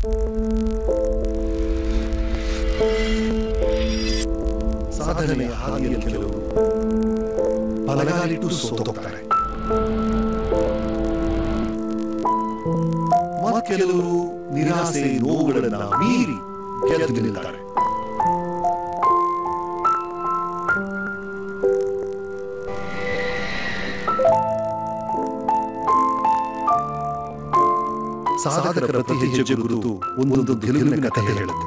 ಸಾಧನೆಯ ಹಾದಿಯಲ್ಲಿ ಕೆಲವರು ಬಲಗಾಲಿಟ್ಟು ಸೋತೋಗ್ತಾರೆ ಮತ್ ಕೆಲವರು ನಿರಾಸೆ ನೋವುಗಳನ್ನ ಮೀರಿ ಗೆದ್ದು ನಿಲ್ತಾರೆ ಸಾಧಕರ ಪ್ರತಿ ಹೆಜ್ಜೆ ಗುರುತು ಒಂದೊಂದು ಗೆಲುವಿನ ಕಥೆ ಹೇಳುತ್ತೆ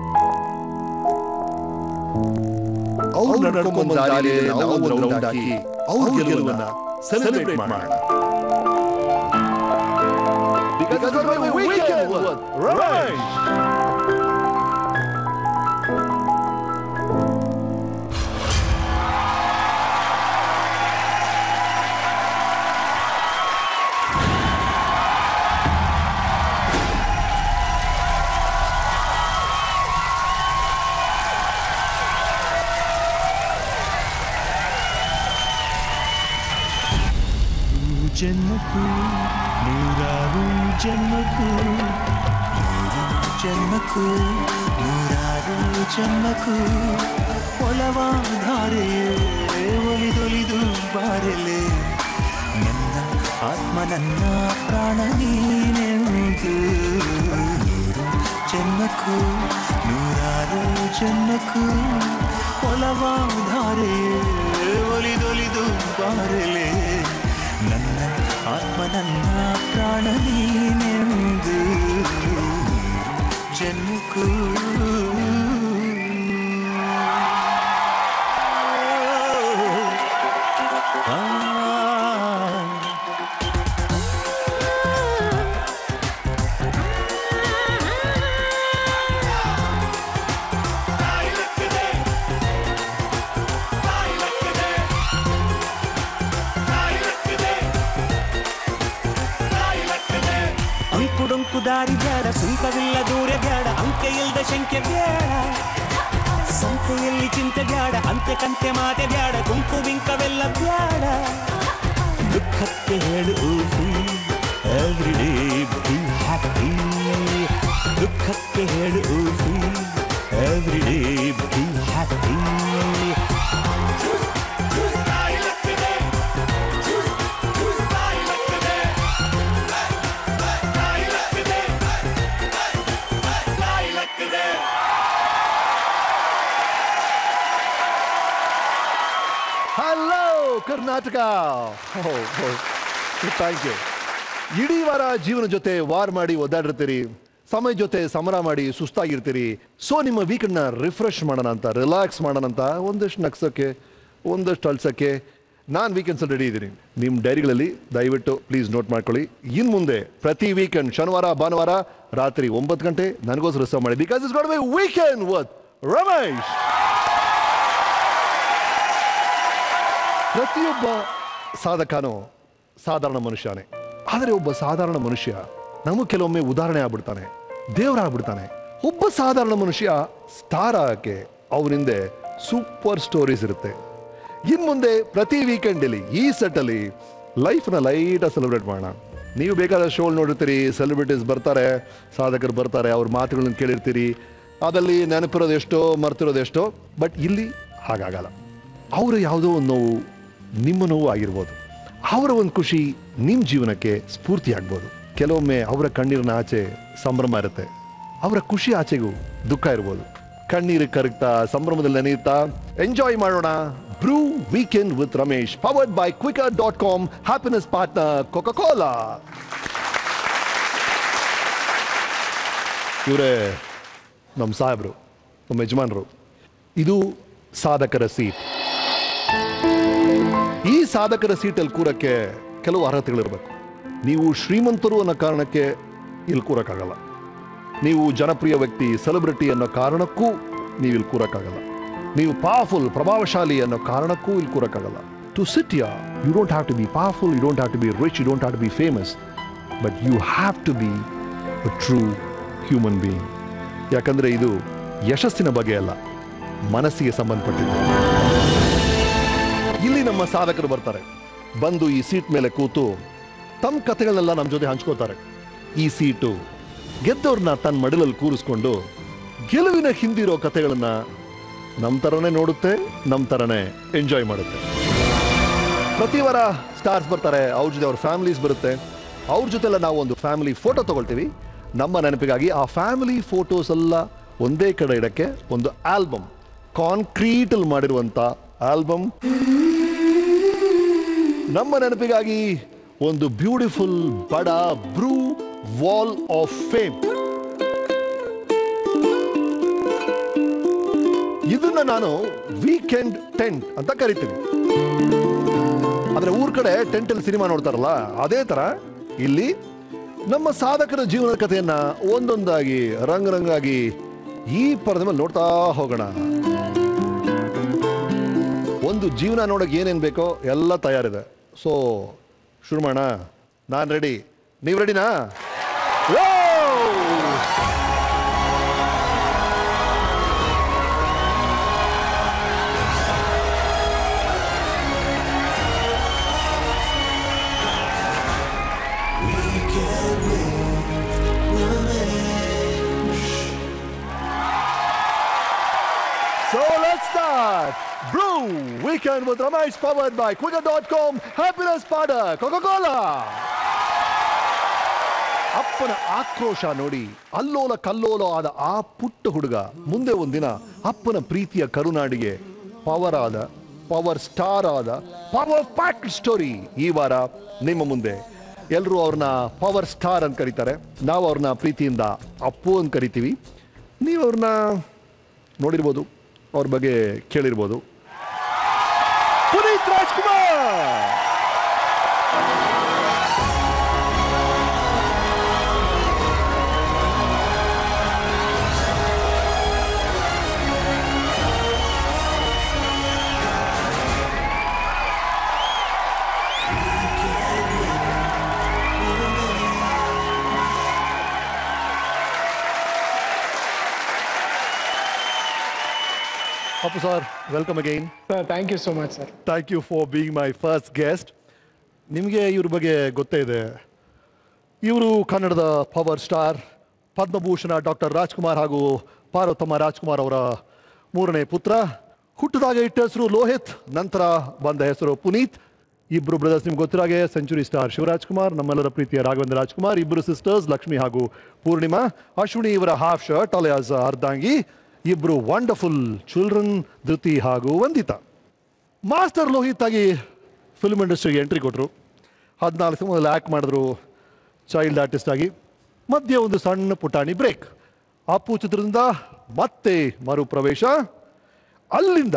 ಅವ್ರು ನಡ್ಕೊಂಡ್ ಬಂದ ದಾರಿಯಲ್ಲಿ ನಾವು ಒಂದು ರೌಂಡ್ ಹಾಕಿ ಅವ್ರ ಗೆಲುವನ್ನ ಸೆಲೆಬ್ರೇಟ್ ಮಾಡೋಣ Because we're a weekend with Ramesh. ಜನ್ಮಕ್ಕೂ ನೂರಾರು ಜನ್ಮಕ್ಕೂ ನೂರು ಜನ್ಮಕ್ಕೂ ನೂರಾರು ಜನ್ಮಕ್ಕೂ ಒಲವಾಧಾರೆ ಒಲಿದೊಲಿದು ಬಾರೆಲೆ ನನ್ನ ಆತ್ಮ ನನ್ನ ಪ್ರಾಣ ನೀನೆಂದು ನೂರು ಜನ್ಮಕ್ಕೂ ನೂರಾರು ಜನ್ಮಕ್ಕೂ ಒಲವಾಧಾರೆ ಒಲಿದೊಲಿದು ಬಾರೆಲೆ ನನ್ನ ಆತ್ಮ ನನ್ನ ಪ್ರಾಣ ನೀನೆಂದು ಜನ್ಮಕ್ಕೂ ಆ ಅಂಕುಡೊಂಕು ದಾರಿ ಬ್ಯಾಡ ಸುಂಕವಿಲ್ಲ ದೂರ ಬ್ಯಾಡ ಅಂಕೆ ಇಲ್ದ ಶಂಕೆ ಬ್ಯಾಡ ಸಂತೆಯಲ್ಲಿ ಚಿಂತೆ ಬ್ಯಾಡ ಅಂತೆ ಕಂತೆ ಮಾತೆ ಬ್ಯಾಡ ಗುಂಪು ಬಿಂಕವೆಲ್ಲ ಬ್ಯಾಡ ದುಃಖಕ್ಕೆ ಹೇಳು ಎವ್ರಿ ಡೇ ಬಿ ಹ್ಯಾಪಿ ದುಃಖಕ್ಕೆ ಹೇಳು every day be happy hello Karnataka thank you ಇಡೀ ವಾರ ಜೀವನ ಜೊತೆ ವಾರ್ ಮಾಡಿ ಒದ್ದಾಡಿರ್ತೀರಿ ಸಮಯ ಜೊತೆ ಸಮರ ಮಾಡಿ ಸುಸ್ತಾಗಿರ್ತೀರಿ ಸೊ ನಿಮ್ಮ ವೀಕೆಂಡ್ನ ರಿಫ್ರೆಶ್ ಮಾಡೋಣ ಅಂತ ರಿಲ್ಯಾಕ್ಸ್ ಮಾಡೋಣ ಅಂತ ಒಂದಷ್ಟು ನಗ್ಸೋಕ್ಕೆ ಒಂದಷ್ಟು ಅಳ್ಸೋಕ್ಕೆ ನಾನು ವೀಕೆಂಡ್ಸ್ ರೆಡಿ ಇದ್ದೀನಿ ನಿಮ್ಮ ಡೈರಿಗಳಲ್ಲಿ ದಯವಿಟ್ಟು ಪ್ಲೀಸ್ ನೋಟ್ ಮಾಡ್ಕೊಳ್ಳಿ ಇನ್ನು ಮುಂದೆ ಪ್ರತಿ ವೀಕೆಂಡ್ ಶನಿವಾರ ಭಾನುವಾರ ರಾತ್ರಿ ಒಂಬತ್ತು ಗಂಟೆ ನನಗೋಸ್ಕರ ರಿಸರ್ವ್ ಮಾಡಿ because is got by weekend with Ramesh ಪ್ರತಿಯೊಬ್ಬ ಸಾಧಕನೂ ಸಾಧಾರಣ ಮನುಷ್ಯನೇ ಆದರೆ ಒಬ್ಬ ಸಾಧಾರಣ ಮನುಷ್ಯ ನಮಗೂ ಕೆಲವೊಮ್ಮೆ ಉದಾಹರಣೆ ಆಗ್ಬಿಡ್ತಾನೆ ದೇವರಾಗ್ಬಿಡ್ತಾನೆ ಒಬ್ಬ ಸಾಧಾರಣ ಮನುಷ್ಯ ಸ್ಟಾರ್ ಆಗಕ್ಕೆ ಅವನಿಂದೆ ಸೂಪರ್ ಸ್ಟೋರೀಸ್ ಇರುತ್ತೆ ಇನ್ ಮುಂದೆ ಪ್ರತಿ ವೀಕೆಂಡಲ್ಲಿ ಈ ಸೆಟ್ಟಲ್ಲಿ ಲೈಫ್ನ ಲೈಟ್ ಸೆಲೆಬ್ರೇಟ್ ಮಾಡೋಣ ನೀವು ಬೇಕಾದ ಶೋ ನೋಡಿರ್ತೀರಿ ಸೆಲೆಬ್ರಿಟೀಸ್ ಬರ್ತಾರೆ ಸಾಧಕರು ಬರ್ತಾರೆ ಅವ್ರ ಮಾತುಗಳನ್ನ ಕೇಳಿರ್ತೀರಿ ಅದಲ್ಲಿ ನೆನಪಿರೋದು ಎಷ್ಟೋ ಮರ್ತಿರೋದು ಎಷ್ಟೋ ಬಟ್ ಇಲ್ಲಿ ಹಾಗಾಗಲ್ಲ ಅವರ ಯಾವುದೋ ಒಂದು ನೋವು ನಿಮ್ಮ ನೋವು ಆಗಿರ್ಬೋದು ಅವರ ಒಂದು ಖುಷಿ ನಿಮ್ಮ ಜೀವನಕ್ಕೆ ಸ್ಫೂರ್ತಿ ಆಗ್ಬೋದು ಕೆಲವೊಮ್ಮೆ ಅವರ ಕಣ್ಣೀರಿನ ಆಚೆ ಸಂಭ್ರಮ ಇರುತ್ತೆ ಅವರ ಖುಷಿ ಆಚೆಗೂ ದುಃಖ ಇರ್ಬೋದು ಕಣ್ಣೀರು ಕರಗ್ತಾ ಸಂಭ್ರಮದಲ್ಲಿ ನೆನೆಯುತ್ತಾ ಎಂಜಾಯ್ ಮಾಡೋಣ Bru weekend with Ramesh powered by Quikr dot com happiness partner Coca Cola ಇವರೇ ನಮ್ಮ ಸಾಹೇಬ್ರು ನಮ್ಮ ಯಜಮಾನರು ಇದು ಸಾಧಕರ ಸೀಟ್ ಈ ಸಾಧಕರ ಸೀಟಲ್ಲಿ ಕೂರಕ್ಕೆ ಕೆಲವು ಅರ್ಹತೆಗಳಿರಬೇಕು ನೀವು ಶ್ರೀಮಂತರು ಅನ್ನೋ ಕಾರಣಕ್ಕೆ ಇಲ್ಲಿ ಕೂರಕ್ಕಾಗಲ್ಲ ನೀವು ಜನಪ್ರಿಯ ವ್ಯಕ್ತಿ ಸೆಲೆಬ್ರಿಟಿ ಅನ್ನೋ ಕಾರಣಕ್ಕೂ ನೀವು ಇಲ್ಲಿ ಕೂರಕ್ಕಾಗಲ್ಲ ನೀವು ಪವರ್ಫುಲ್ ಪ್ರಭಾವಶಾಲಿ ಅನ್ನೋ ಕಾರಣಕ್ಕೂ ಇಲ್ಲಿ ಕೂರಕ್ಕಾಗಲ್ಲ to sit ya you don't have to be powerful you don't have to be rich you don't have to be famous but you have to be a true human being ಯಾಕಂದ್ರೆ ಇದು ಯಶಸ್ಸಿನ ಬಗ್ಗೆ ಅಲ್ಲ ಮನಸ್ಸಿಗೆ ಸಂಬಂಧಪಟ್ಟಿದ್ದು ಇಲ್ಲಿ ನಮ್ಮ ಸಾಧಕರು ಬರ್ತಾರೆ ಬಂದು ಈ ಸೀಟ್ ಮೇಲೆ ಕೂತು ತಮ್ಮ ಕಥೆಗಳನ್ನೆಲ್ಲ ನಮ್ಮ ಜೊತೆ ಹಂಚ್ಕೋತಾರೆ ಈ ಸೀಟು ಗೆದ್ದವ್ರನ್ನ ತನ್ನ ಮಡಿಲಲ್ಲಿ ಕೂರಿಸ್ಕೊಂಡು ಗೆಲುವಿನ ಹಿಂದಿರೋ ಕಥೆಗಳನ್ನ ನಮ್ಮ ಥರನೇ ನೋಡುತ್ತೆ ನಮ್ಮ ಥರನೇ ಎಂಜಾಯ್ ಮಾಡುತ್ತೆ ಪ್ರತಿ ವಾರ ಸ್ಟಾರ್ಸ್ ಬರ್ತಾರೆ ಅವ್ರ ಜೊತೆ ಅವ್ರ ಫ್ಯಾಮಿಲೀಸ್ ಬರುತ್ತೆ ಅವ್ರ ಜೊತೆಲ್ಲ ನಾವು ಒಂದು ಫ್ಯಾಮಿಲಿ ಫೋಟೋ ತಗೊಳ್ತೀವಿ ನಮ್ಮ ನೆನಪಿಗಾಗಿ ಆ ಫ್ಯಾಮಿಲಿ ಫೋಟೋಸ್ ಎಲ್ಲ ಒಂದೇ ಕಡೆ ಇಡಕ್ಕೆ ಒಂದು ಆಲ್ಬಮ್ ಕಾನ್ಕ್ರೀಟಲ್ಲಿ ಮಾಡಿರುವಂಥ ಆಲ್ಬಮ್ ನಮ್ಮ ನೆನಪಿಗಾಗಿ ಒಂದು ಬ್ಯೂಟಿಫುಲ್ ಬಡ ಬ್ರೂ ವಾಲ್ ಆಫ್ ಫೇಮ್ ಇದನ್ನ ನಾನು ವೀಕೆಂಡ್ ಟೆಂಟ್ ಅಂತ ಕರಿತೀನಿ ಆದ್ರೆ ಊರ್ ಕಡೆ ಟೆಂಟ್ ಅಲ್ಲಿ ಸಿನಿಮಾ ನೋಡ್ತಾರಲ್ಲ ಅದೇ ತರ ಇಲ್ಲಿ ನಮ್ಮ ಸಾಧಕರ ಜೀವನದ ಕಥೆಯನ್ನ ಒಂದೊಂದಾಗಿ ರಂಗ್ ರಂಗಾಗಿ ಈ ಪರದೆ ಮೇಲೆ ನೋಡ್ತಾ ಹೋಗೋಣ ಒಂದು ಜೀವನ ನೋಡಕ್ ಏನೇನ್ ಬೇಕೋ ಎಲ್ಲ ತಯಾರಿದೆ ಸೊ ಶುರು ಮಾಡೋಣ ನಾನು ರೆಡಿ ನೀವು ರೆಡಿನಾ So let's start. Brew Weekend with Ramesh powered by Quicker.com. Happiness Pada Coca-Cola. ಅಪ್ಪನ ಆಕ್ರೋಶ ನೋಡಿ ಅಲ್ಲೋಲ ಕಲ್ಲೋಲ ಆದ ಆ ಪುಟ್ಟ ಹುಡುಗ ಮುಂದೆ ಒಂದಿನ ಅಪ್ಪನ ಪ್ರೀತಿಯ ಕರುನಾಡಿಗೆ ಪವರ್ ಆದ ಪವರ್ ಸ್ಟಾರ್ ಆದ ಪವರ್ ಪ್ಯಾಕ್ ಸ್ಟೋರಿ ಈ ವಾರ ನಿಮ್ಮ ಮುಂದೆ ಎಲ್ಲರೂ ಅವ್ರನ್ನ ಪವರ್ ಸ್ಟಾರ್ ಅಂತ ಕರೀತಾರೆ ನಾವು ಅವ್ರನ್ನ ಪ್ರೀತಿಯಿಂದ ಅಪ್ಪು ಅಂತ ಕರಿತೀವಿ ನೀವು ಅವ್ರನ್ನ ನೋಡಿರ್ಬೋದು ಅವ್ರ ಬಗ್ಗೆ ಕೇಳಿರ್ಬೋದು Puneeth Rajkumar Appu sir welcome again Sir, thank you so much, sir. Thank you for being my first guest ನಿಮಗೆ ಇವ್ರ ಬಗ್ಗೆ ಗೊತ್ತೇ ಇದೆ ಇವರು ಕನ್ನಡದ power star Padma Bhushan doctor Rajkumar ಹಾಗೂ ಪಾರ್ವತಮ್ಮ ರಾಜ್ಕುಮಾರ್ ಅವರ ಮೂರನೇ ಪುತ್ರ ಹುಟ್ಟಿದಾಗ ಇಟ್ಟ ಹೆಸರು ಲೋಹಿತ್ ನಂತರ ಬಂದ ಹೆಸರು ಪುನೀತ್ ಇಬ್ರು ಬ್ರದರ್ಸ್ ನಿಮ್ಗೆ ಗೊತ್ತಿರೋ ಹಾಗೆ ಸೆಂಚುರಿ ಸ್ಟಾರ್ ಶಿವರಾಜ್ ಕುಮಾರ್ ನಮ್ಮೆಲ್ಲರ ಪ್ರೀತಿಯ ರಾಘವೇಂದ್ರ ರಾಜ್ಕುಮಾರ್ ಇಬ್ಬರು ಸಿಸ್ಟರ್ಸ್ ಲಕ್ಷ್ಮಿ ಹಾಗೂ ಪೂರ್ಣಿಮಾ ಅಶ್ವಿನಿ ಇವರ ಹಾಫ್ ಶರ್ಟ್ ಅಲಿಯಾಸ್ ಅರ್ಧಾಂಗಿ ಇಬ್ರು ವಂಡರ್ಫುಲ್ ಚಿಲ್ಡ್ರನ್ ಧೃತಿ ಹಾಗೂ ವಂದಿತಾ ಮಾಸ್ಟರ್ ಲೋಹಿತ್ ಆಗಿ ಫಿಲ್ಮ್ ಇಂಡಸ್ಟ್ರಿಗೆ ಎಂಟ್ರಿ ಕೊಟ್ಟರು ಹದಿನಾಲ್ಕು ಸಿನಿಮಾದಲ್ಲಿ ಆ್ಯಕ್ಟ್ ಮಾಡಿದ್ರು ಚೈಲ್ಡ್ ಆರ್ಟಿಸ್ಟ್ ಆಗಿ ಮಧ್ಯೆ ಒಂದು ಸಣ್ಣ ಪುಟಾಣಿ ಬ್ರೇಕ್ ಅಪ್ಪು ಚಿತ್ರದಿಂದ ಮತ್ತೆ ಮರುಪ್ರವೇಶ ಅಲ್ಲಿಂದ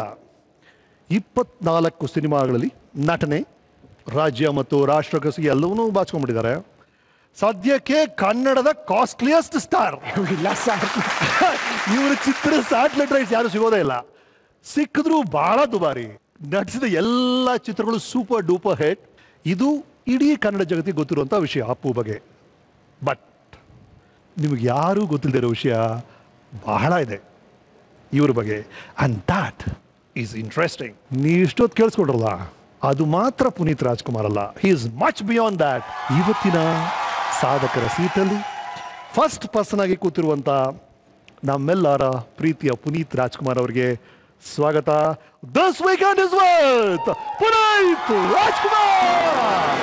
ಇಪ್ಪತ್ನಾಲ್ಕು ಸಿನಿಮಾಗಳಲ್ಲಿ ನಟನೆ ರಾಜ್ಯ ಮತ್ತು ರಾಷ್ಟ್ರಕಸಿ ಎಲ್ಲವನ್ನೂ ಬಾಚ್ಕೊಂಡ್ಬಿಟ್ಟಿದ್ದಾರೆ ಸದ್ಯಕ್ಕೆ ಕನ್ನಡದ ಕಾಸ್ಟ್ಲಿಯಸ್ಟ್ ಸ್ಟಾರ್ ಇಲ್ಲ ಸರ್ ಇವರ ಚಿತ್ರ ಸ್ಯಾಟಲೈಟ್ ರೈಟ್ಸ್ ಯಾರು ಸಿಗೋದೇ ಇಲ್ಲ ಸಿಕ್ಕಿದ್ರು ಬಹಳ ದುಬಾರಿ ನಟಿಸಿದ ಎಲ್ಲ ಚಿತ್ರಗಳು ಸೂಪರ್ ಡೂಪರ್ ಹೆಡ್ ಇದು ಇಡೀ ಕನ್ನಡ ಜಗತ್ತಿಗೆ ಗೊತ್ತಿರುವಂಥ ವಿಷಯ ಅಪ್ಪು ಬಗ್ಗೆ ಬಟ್ ನಿಮಗೆ ಯಾರೂ ಗೊತ್ತಿಲ್ಲದೆ ಇರೋ ವಿಷಯ ಬಹಳ ಇದೆ ಇವ್ರ ಬಗ್ಗೆ ಅಂಡ್ ದಾಟ್ ಈಸ್ ಇಂಟ್ರೆಸ್ಟಿಂಗ್ ನೀವು ಇಷ್ಟೊತ್ತು ಕೇಳಿಸ್ಕೊಂಡ್ರಲ್ಲ ಅದು ಮಾತ್ರ ಪುನೀತ್ ರಾಜ್ಕುಮಾರ್ ಅಲ್ಲ he is much beyond that ಇವತ್ತಿನ ಸಾಧಕರ ಸೀಟಲ್ಲಿ ಫಸ್ಟ್ ಪರ್ಸನ್ ಆಗಿ ಕೂತಿರುವಂತ ನಮ್ಮೆಲ್ಲರ ಪ್ರೀತಿಯ ಪುನೀತ್ ರಾಜ್ಕುಮಾರ್ ಅವರಿಗೆ ಸ್ವಾಗತ this weekend is with Puneeth Rajkumar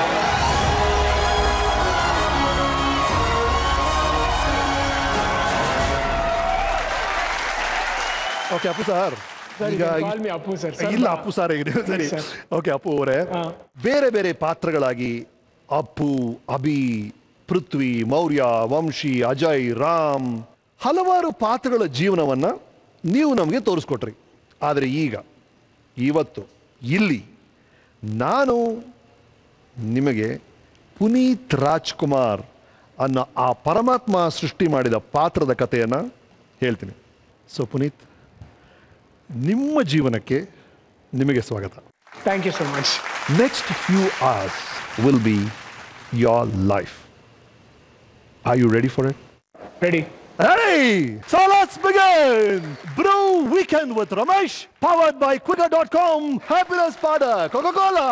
okay Appu sir Sir, you ಈಗ can call me Appu, sir. Sir, ಇಲ್ಲ ಬಾ- ಅಪ್ಪು ಸಾರ್ ಹೇಗಿದೆ ಸರಿ Sir. ಓಕೆ ಅಪ್ಪು ಅವರೇ ಹಾ. ಬೇರೆ ಬೇರೆ ಪಾತ್ರಗಳಾಗಿ ಅಪ್ಪು ಅಭಿ ಪೃಥ್ವಿ ಮೌರ್ಯ ವಂಶಿ ಅಜಯ್ ರಾಮ್ ಹಲವಾರು ಪಾತ್ರಗಳ ಜೀವನವನ್ನ ನೀವು ನಮಗೆ ತೋರಿಸ್ಕೊಟ್ರಿ ಆದರೆ ಈಗ ಇವತ್ತು ಇಲ್ಲಿ ನಾನು ನಿಮಗೆ ಪುನೀತ್ ರಾಜ್ಕುಮಾರ್ ಅನ್ನೋ ಆ ಪರಮಾತ್ಮ ಸೃಷ್ಟಿ ಮಾಡಿದ ಪಾತ್ರದ ಕಥೆಯನ್ನ ಹೇಳ್ತೀನಿ ಸೊ ಪುನೀತ್ ನಿಮ್ಮ ಜೀವನಕ್ಕೆ ನಿಮಗೆ ಸ್ವಾಗತ Thank you so much. Next few hours will be your life. Are you ready for it? Ready? Hey! So let's begin! Brew Weekend with Ramesh, powered by Quicker.com, Happiness Pada, Coca-Cola!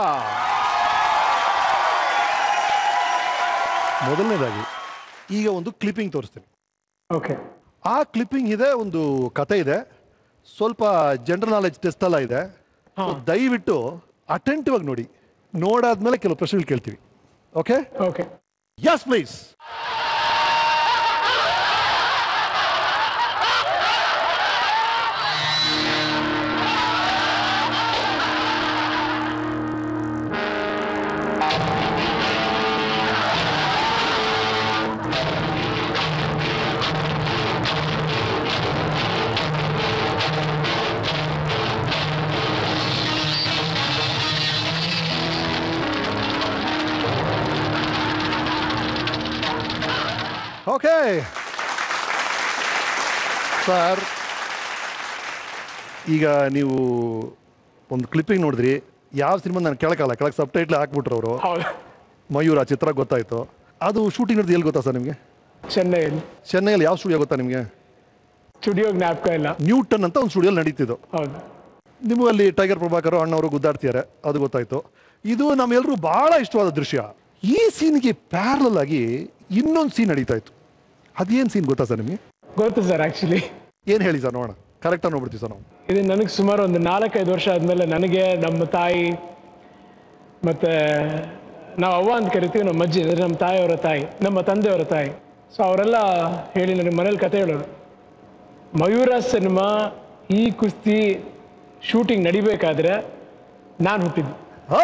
ಮೊದಲನೇದಾಗಿ ಈಗ ಒಂದು clipping ತೋರಿಸ್ತೀನಿ okay ಆ clipping ಇದೆ ಒಂದು ಕತೆ ಇದೆ ಸ್ವಲ್ಪ ಜನರಲ್ ನಾಲೆಜ್ ಟೆಸ್ಟ್ ಎಲ್ಲ ಇದೆ So, ದಯವಿಟ್ಟು ಅಟೆಂಟಿವ್ ಆಗಿ ನೋಡಿ ನೋಡಾದ್ಮೇಲೆ ಕೆಲವು ಪ್ರಶ್ನೆಗಳು ಕೇಳ್ತೀವಿ okay okay yes please okay sir ಈಗ ನೀವು ಒಂದು ಕ್ಲಿಪ್ಪಿಂಗ್ ನೋಡಿದ್ರಿ ಯಾವ ಸಿನಿಮಾ ನಾನು ಕೇಳಕ್ಕಲ್ಲ ಕೆಳಗೆ ಸಬ್ ಟೈಟ್ಲ್ ಹಾಕ್ಬಿಟ್ರು ಅವರು ಹೌದು ಮಯೂರ ಚಿತ್ರ ಗೊತ್ತಾಯ್ತು ಅದು ಶೂಟಿಂಗ್ ನಡೆದು ಎಲ್ಲಿ ಗೊತ್ತಾ ಸರ್ ನಿಮಗೆ ಚೆನ್ನೈಯಲ್ಲಿ ಚೆನ್ನೈಯಲ್ಲಿ ಯಾವ ಸ್ಟುಡಿಯೋ ಗೊತ್ತಾ ನಿಮಗೆ ಸ್ಟುಡಿಯೋ ಜ್ಞಾಪಕ ಇಲ್ಲ ನ್ಯೂಟನ್ ಅಂತ ಒಂದು ಸ್ಟುಡಿಯೋಲಿ ನಡೀತಿದ್ದು ಹೌದು ನಿಮಗೂ ಅಲ್ಲಿ ಟೈಗರ್ ಪ್ರಭಾಕರ್ ಅಣ್ಣವರು ಗುದ್ದಾಡ್ತಿದ್ದಾರೆ ಅದು ಗೊತ್ತಾಯ್ತು ಇದು ನಮ್ಮೆಲ್ಲರೂ ಬಹಳ ಇಷ್ಟವಾದ ದೃಶ್ಯ ಈ ಸೀನ್ಗೆ ಪ್ಯಾರಲಲ್ ಆಗಿ ಇನ್ನೊಂದು ಸೀನ್ ನಡೀತಾ ಇತ್ತು ಅದೇನು ಸೀನ್ ಗೊತ್ತಾ ಸರ್ ನಿಮಗೆ ಗೊತ್ತು ಸರ್ ಆ್ಯಕ್ಚುಲಿ ಏನು ಹೇಳಿ ಸರ್ ನೋಡೋಣ ಕರೆಕ್ಟಾಗಿ ನೋಡ್ಬಿಡ್ತೀವಿ ಸರ್ ನಾವು ಇದು ನನಗೆ ಸುಮಾರು ಒಂದು ನಾಲ್ಕೈದು ವರ್ಷ ಆದಮೇಲೆ ನನಗೆ ನಮ್ಮ ತಾಯಿ ಮತ್ತು ನಾವು ಅವ್ವ ಅಂತ ಕರಿತೀವಿ ನಮ್ಮ ಅಜ್ಜಿ ಅಂದರೆ ನಮ್ಮ ತಾಯಿಯವರ ತಾಯಿ ನಮ್ಮ ತಂದೆಯವರ ತಾಯಿ ಸೊ ಅವರೆಲ್ಲ ಹೇಳಿ ನನಗೆ ಮನೇಲಿ ಕತೆ ಹೇಳೋರು ಮಯೂರ ಸಿನಿಮಾ ಈ ಕುಸ್ತಿ ಶೂಟಿಂಗ್ ನಡಿಬೇಕಾದ್ರೆ ನಾನು ಹುಟ್ಟಿದ್ದು ಓ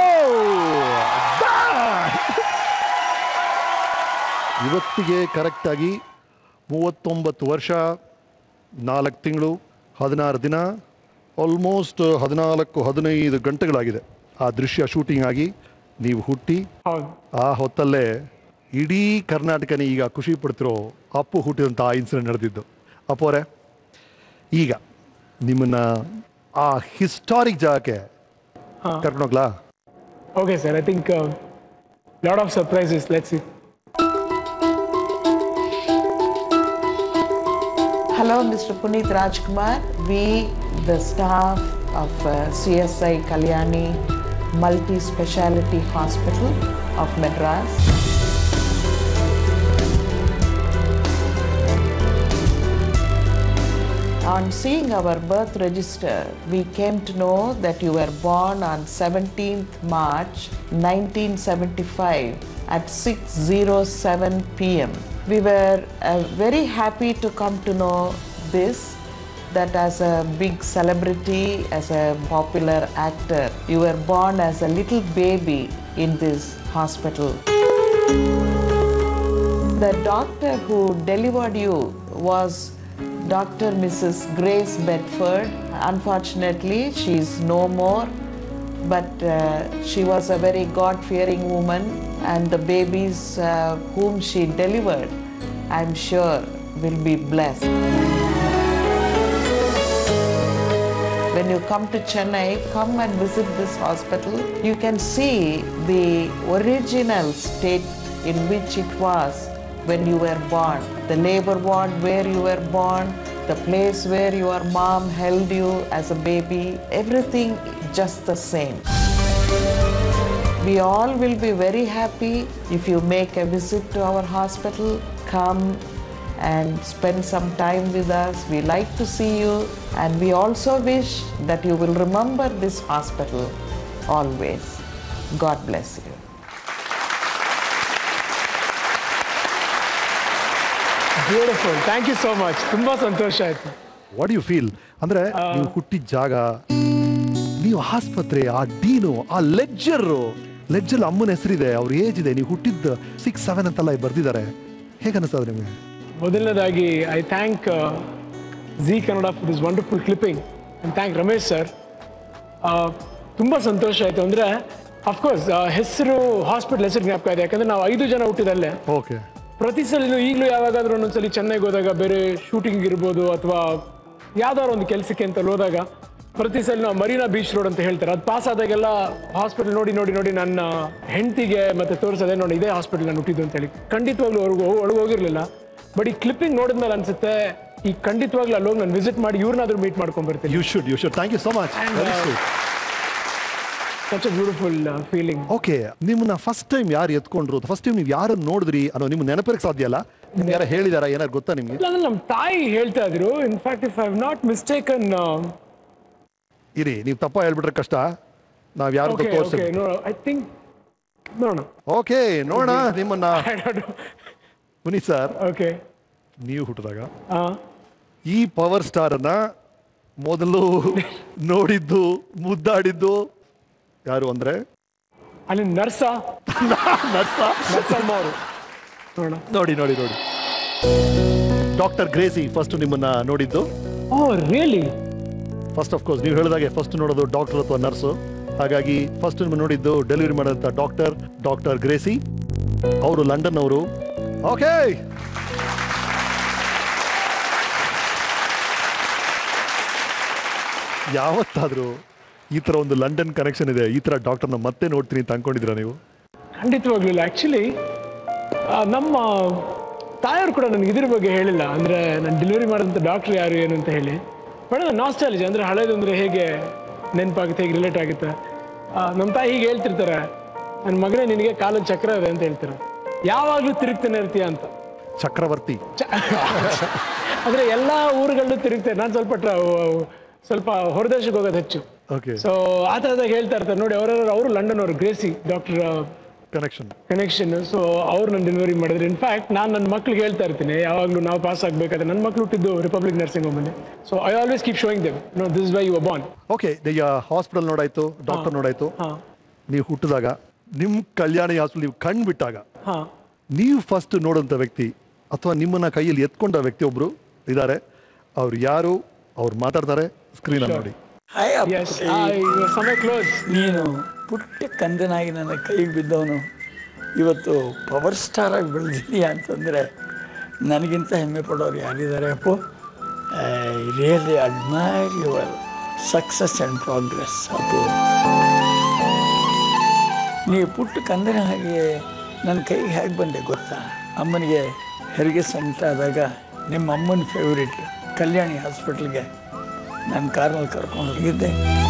ಇವತ್ತಿಗೆ ಕರೆಕ್ಟಾಗಿ ಮೂವತ್ತೊಂಬತ್ತು ವರ್ಷ ನಾಲ್ಕು ತಿಂಗಳು ಹದಿನಾರು ದಿನ ಆಲ್ಮೋಸ್ಟ್ ಹದಿನಾಲ್ಕು ಹದಿನೈದು ಗಂಟೆಗಳಾಗಿದೆ ಆ ದೃಶ್ಯ ಶೂಟಿಂಗ್ ಆಗಿ ನೀವು ಹುಟ್ಟಿ ಹೌದು ಆ ಹೊತ್ತಲ್ಲೇ ಇಡೀ ಕರ್ನಾಟಕನೇ ಈಗ ಖುಷಿ ಪಡ್ತಿರೋ ಅಪ್ಪು ಹುಟ್ಟಿದಂಥ ಆ ಇನ್ಸಿಡೆಂಟ್ ನಡೆದಿದ್ದು ಅಪ್ಪು ಅವರೇ ಈಗ ನಿಮ್ಮನ್ನ ಆ ಹಿಸ್ಟಾರಿಕ್ ಜಾಗಕ್ಕೆ ಕರ್ಕೊಂಡೋಗ್ಲಾ okay sir I think lot of surprises let's it Hello, Mr. Puneet Rajkumar. We, the staff of uh, CSI Kalyani Multi Speciality Hospital of Madras. On seeing our birth register, we came to know that you were born on 17th March 1975 at 6:07 p.m. We were uh, very happy to come to know this that as a big celebrity, as a popular actor, you were born as a little baby in this hospital. The doctor who delivered you was Dr. Mrs. Grace Bedford. Unfortunately, she is no more, but uh, she was a very God fearing woman, and the babies uh, whom she delivered, I'm sure, will be blessed. When you come to Chennai, come and visit this hospital. You can see the original state in which it was when you were born. The labor ward where you were born, the place where your mom held you as a baby, everything just the same. We all will be very happy if you make a visit to our hospital. Come and spend some time with us. We like to see you, and we also wish that you will remember this hospital always. God bless you. Beautiful thank you so much ತುಂಬ ಸಂತೋಷ ಆಯಿತು what you feel ಅಂದ್ರೆ ನೀವು ಹುಟ್ಟಿದ ಜಾಗ ನೀವು ಆಸ್ಪತ್ರೆ ಆ ಡೀನು ಆ ಲೆಜ್ಜರ್ ಲೆಜ್ಜರ್ ಅಮ್ಮನ ಹೆಸರಿದೆ ಅವ್ರ ಏಜ್ ಇದೆ ನೀವು ಹುಟ್ಟಿದ್ದ ಸಿಕ್ಸ್ ಸೆವೆನ್ ಅಂತೆಲ್ಲ ಬರ್ದಿದ್ದಾರೆ ಹೇಗೆ ಅನಿಸ್ತದೆ ನಿಮಗೆ ಮೊದಲನೇದಾಗಿ I thank Zee Kannada for this wonderful clipping and thank Ramesh sir ತುಂಬ ಸಂತೋಷ ಆಯಿತು ಅಂದರೆ ಅಫ್ಕೋರ್ಸ್ ಹೆಸರು ಹಾಸ್ಪಿಟಲ್ ಹೆಸರು ಜ್ಞಾಪಕ ಇದೆ ಯಾಕಂದರೆ ನಾವು ಐದು ಜನ ಹುಟ್ಟಿದಲ್ಲೇ ಓಕೆ ಪ್ರತಿ ಸಲ ಈಗಲೂ ಯಾವಾಗಾದ್ರೂ ಒಂದೊಂದ್ಸಲಿ ಚೆನ್ನೈಗೆ ಹೋದಾಗ ಬೇರೆ ಶೂಟಿಂಗ್ ಇರ್ಬೋದು ಅಥವಾ ಯಾವ್ದಾದ್ರು ಒಂದು ಕೆಲಸಕ್ಕೆ ಅಂತ ಹೋದಾಗ ಪ್ರತಿ ಸಲ ನಾವು ಮರೀನಾ ಬೀಚ್ ರೋಡ್ ಅಂತ ಹೇಳ್ತಾರೆ ಅದು ಪಾಸ್ ಆದಾಗೆಲ್ಲ ಹಾಸ್ಪಿಟಲ್ ನೋಡಿ ನೋಡಿ ನೋಡಿ ನನ್ನ ಹೆಂಡತಿಗೆ ಮತ್ತೆ ತೋರಿಸೋದೆ ನೋಡಿ ಇದೇ ಹಾಸ್ಪಿಟಲ್ ನಾನು ಹುಟ್ಟಿದ್ದು ಅಂತ ಹೇಳಿ ಖಂಡಿತವಾಗ್ಲೂ ಒಳಗೆ ಒಳಗೆ ಹೋಗಿರ್ಲಿಲ್ಲ ಬಟ್ ಈ ಕ್ಲಿಪ್ಪಿಂಗ್ ನೋಡಿದ್ಮೇಲೆ ಅನ್ಸುತ್ತೆ ಈ ಖಂಡಿತವಾಗ್ಲೂ ಅಲ್ಲಿ ಹೋಗಿ ನಾನು ವಿಸಿಟ್ ಮಾಡಿ ಇವ್ರನ್ನಾದ್ರೂ ಮೀಟ್ ಮಾಡ್ಕೊಂಡ್ ಬರ್ತೀನಿ you should you should thank you so much And, very uh, sweet such a beautiful feeling okay ನಿಮ್ಮನ್ನ ಫಸ್ಟ್ ಟೈಮ್ ಯಾರು ಎತ್ಕೊಂಡ್ರು ಫಸ್ಟ್ ಟೈಮ್ ನೀವು ಯಾರನ್ನ ನೋಡಿದ್ರಿ ಅನ್ನೋ ನಿಮ್ಗೆ ನೆನಪಿರಕ್ಕೆ ಸಾಧ್ಯ ಅಲ್ಲ ನಿಮ್ಗೆ ಯಾರು ಹೇಳಿದಾರ ಏನಾರು ಗೊತ್ತಾ ನಿಮ್ಗೆ ಇಲ್ಲಾಂದ್ರೆ ನಮ್ಮ ತಾಯಿ ಹೇಳ್ತಾ ಇದ್ರು in fact if I have not mistaken ಇರಿ ನೀವು ತಪ್ಪ ಹೇಳ್ಬಿಟ್ರೆ ಕಷ್ಟ ನಾವ್ ಯಾರು ಓಕೆ ತೋರಿಸಿ ಓಕೆ ನೋ ಐ ಥಿಂಕ್ ನೋಡೋಣ ಓಕೆ ನೋಡೋಣ ನಿಮ್ಮನ್ನ ಪುನೀತ್ ಸರ್ ಓಕೆ ನೀವು ಹುಟ್ಟಿದಾಗ ಹಾಂ ಈ ಪವರ್ ಸ್ಟಾರ್ ಅನ್ನ ಮೊದಲು ನೋಡಿದ್ದು ಮುದ್ದಾಡಿದ್ದು ಯಾರು ಅಂದ್ರೆ ಅಲ್ಲಿ ನರ್ಸ ನರ್ಸ ನರ್ಸಮ್ಮ ಅವರು ನೋಡೋಣ ನೋಡಿ ನೋಡಿ ನೋಡಿ ಡಾಕ್ಟರ್ ಗ್ರೇಸಿ ಫಸ್ಟ್ ನಿಮ್ಮನ್ನ ನೋಡಿದ್ದು oh really first of course ನೀವು ಹೇಳಿದಾಗೆ ಫಸ್ಟ್ ನೋಡೋದು ಡಾಕ್ಟರ್ ಅಥವಾ ನರ್ಸು ಹಾಗಾಗಿ ಫಸ್ಟ್ ನಿಮ್ಮ ನೋಡಿದ್ದು ಡೆಲಿವರಿ ಮಾಡೋಂಥ ಡಾಕ್ಟರ್ ಡಾಕ್ಟರ್ ಗ್ರೇಸಿ ಅವರು ಲಂಡನ್ ಅವರು ಓಕೆ ಯಾವತ್ತಾದ್ರೂ ಈ ತರ ಒಂದು ಲಂಡನ್ ಕನೆಕ್ಷನ್ ಇದೆ ಈ ತರ ಡಾಕ್ಟರ್ನ ಮತ್ತೆ ನೋಡ್ತೀನಿ ಅಂತ ಅನ್ಕೊಂಡಿದ್ದೀರಾ ನೀವು ಖಂಡಿತವಾಗ್ಲಿಲ್ಲ ಆ್ಯಕ್ಚುಲಿ ನಮ್ಮ ತಾಯಿಯವರು ಕೂಡ ನನಗೆ ಇದ್ರ ಬಗ್ಗೆ ಹೇಳಿಲ್ಲ ಅಂದರೆ ನಾನು ಡೆಲಿವರಿ ಮಾಡಿದಂಥ ಡಾಕ್ಟ್ರ್ ಯಾರು ಏನು ಅಂತ ಹೇಳಿ ಬಟ್ ನಾಸ್ಟಾಲಜಿ ಅಂದರೆ ಹಳೇದು ಅಂದರೆ ಹೇಗೆ ನೆನಪಾಗುತ್ತೆ ಹೇಗೆ ರಿಲೇಟ್ ಆಗುತ್ತೆ ಆ, ನಮ್ಮ ತಾಯಿ ಹೀಗೆ ಹೇಳ್ತಿರ್ತಾರೆ ನನ್ನ ಮಗನೇ ನಿನಗೆ ಕಾಲದ ಚಕ್ರ ಇದೆ ಅಂತ ಹೇಳ್ತಾರೆ ಯಾವಾಗಲೂ ತಿರುಗ್ತಾನೆ ಇರ್ತೀಯ ಅಂತ ಚಕ್ರವರ್ತಿ ಅಂದರೆ ಎಲ್ಲ ಊರುಗಳಲ್ಲೂ ತಿರುಗ್ತಾರೆ ನಾನು ಸ್ವಲ್ಪ ಟ್ರ- ಸ್ವಲ್ಪ ಹೊರದೇಶಕ್ಕೆ ಹೋಗೋದು ಹೆಚ್ಚು ಓಕೆ ಸೊ ಆ ಥರದಾಗ ಹೇಳ್ತಾ ಇರ್ತಾರೆ ನೋಡಿ ಅವರೆಲ್ಲರೂ ಅವರು ಲಂಡನ್ ಅವರು Gracie doctor connection connection so ಅವ್ರು ನನ್ನ ಡೆಲಿವರಿ ಮಾಡಿದ್ರು ಇನ್ಫ್ಯಾಕ್ಟ್ ನಾನು ನನ್ನ ಮಕ್ಳಿಗೆ ಹೇಳ್ತಾ ಇರ್ತೀನಿ ಯಾವಾಗಲೂ ನಾವು ಪಾಸ್ ಆಗಬೇಕಾದ್ರೆ ನನ್ನ ಮಕ್ಳು ಹುಟ್ಟಿದ್ದು ರಿಪಬ್ಲಿಕ್ ನರ್ಸಿಂಗ್ ಹೋಮಲ್ಲಿ so I always keep showing them no this why you born okay ಈಗ ಹಾಸ್ಪಿಟಲ್ ನೋಡಾಯ್ತು ಡಾಕ್ಟರ್ ನೋಡಾಯ್ತು ಹಾಂ ನೀವು ಹುಟ್ಟಿದಾಗ ನಿಮ್ಮ ಕಲ್ಯಾಣಿ ಹಾಸ್ಪಿಟಲ್ ನೀವು ಕಣ್ ಬಿಟ್ಟಾಗ ಹಾಂ ನೀವು ಫಸ್ಟ್ ನೋಡೋಂಥ ವ್ಯಕ್ತಿ ಅಥವಾ ನಿಮ್ಮನ್ನ ಕೈಯಲ್ಲಿ ಎತ್ಕೊಂಡ ವ್ಯಕ್ತಿ ಒಬ್ರು ಇದ್ದಾರೆ ಅವ್ರು ಯಾರು ಅವ್ರು ಮಾತಾಡ್ತಾರೆ ಸ್ಕ್ರೀನ್ ನೋಡಿ ಹಾಯ್ ಎಸ್ ಅಪ್ಪ ಸಮಯ ಕ್ಲೋಸ್ ನೀನು ಪುಟ್ಟ ಕಂದನಾಗಿ ನನ್ನ ಕೈಗೆ ಬಿದ್ದವನು ಇವತ್ತು ಪವರ್ ಸ್ಟಾರ್ ಆಗಿ ಬೆಳೆದಿದೀಯ ಅಂತಂದರೆ ನನಗಿಂತ ಹೆಮ್ಮೆ ಪಡೋರು ಯಾರಿದ್ದಾರೆ Appu I really admire your success and progress Appu ನೀ ಪುಟ್ಟ ಕಂದನ ಹಾಗೆ ನನ್ನ ಕೈಗೆ ಹೇಗೆ ಬಂದೆ ಗೊತ್ತಾ ಅಮ್ಮನಿಗೆ ಹೆರಿಗೆ ಸಂಕಟ ಆದಾಗ ನಿಮ್ಮ ಅಮ್ಮನ ಫೇವ್ರೇಟ್ ಕಲ್ಯಾಣಿ ಹಾಸ್ಪಿಟ್ಲ್ಗೆ ನನ್ನ ಕಾರ್ನಲ್ಲಿ ಕರ್ಕೊಂಡು ಹೋಗಿದ್ದೆ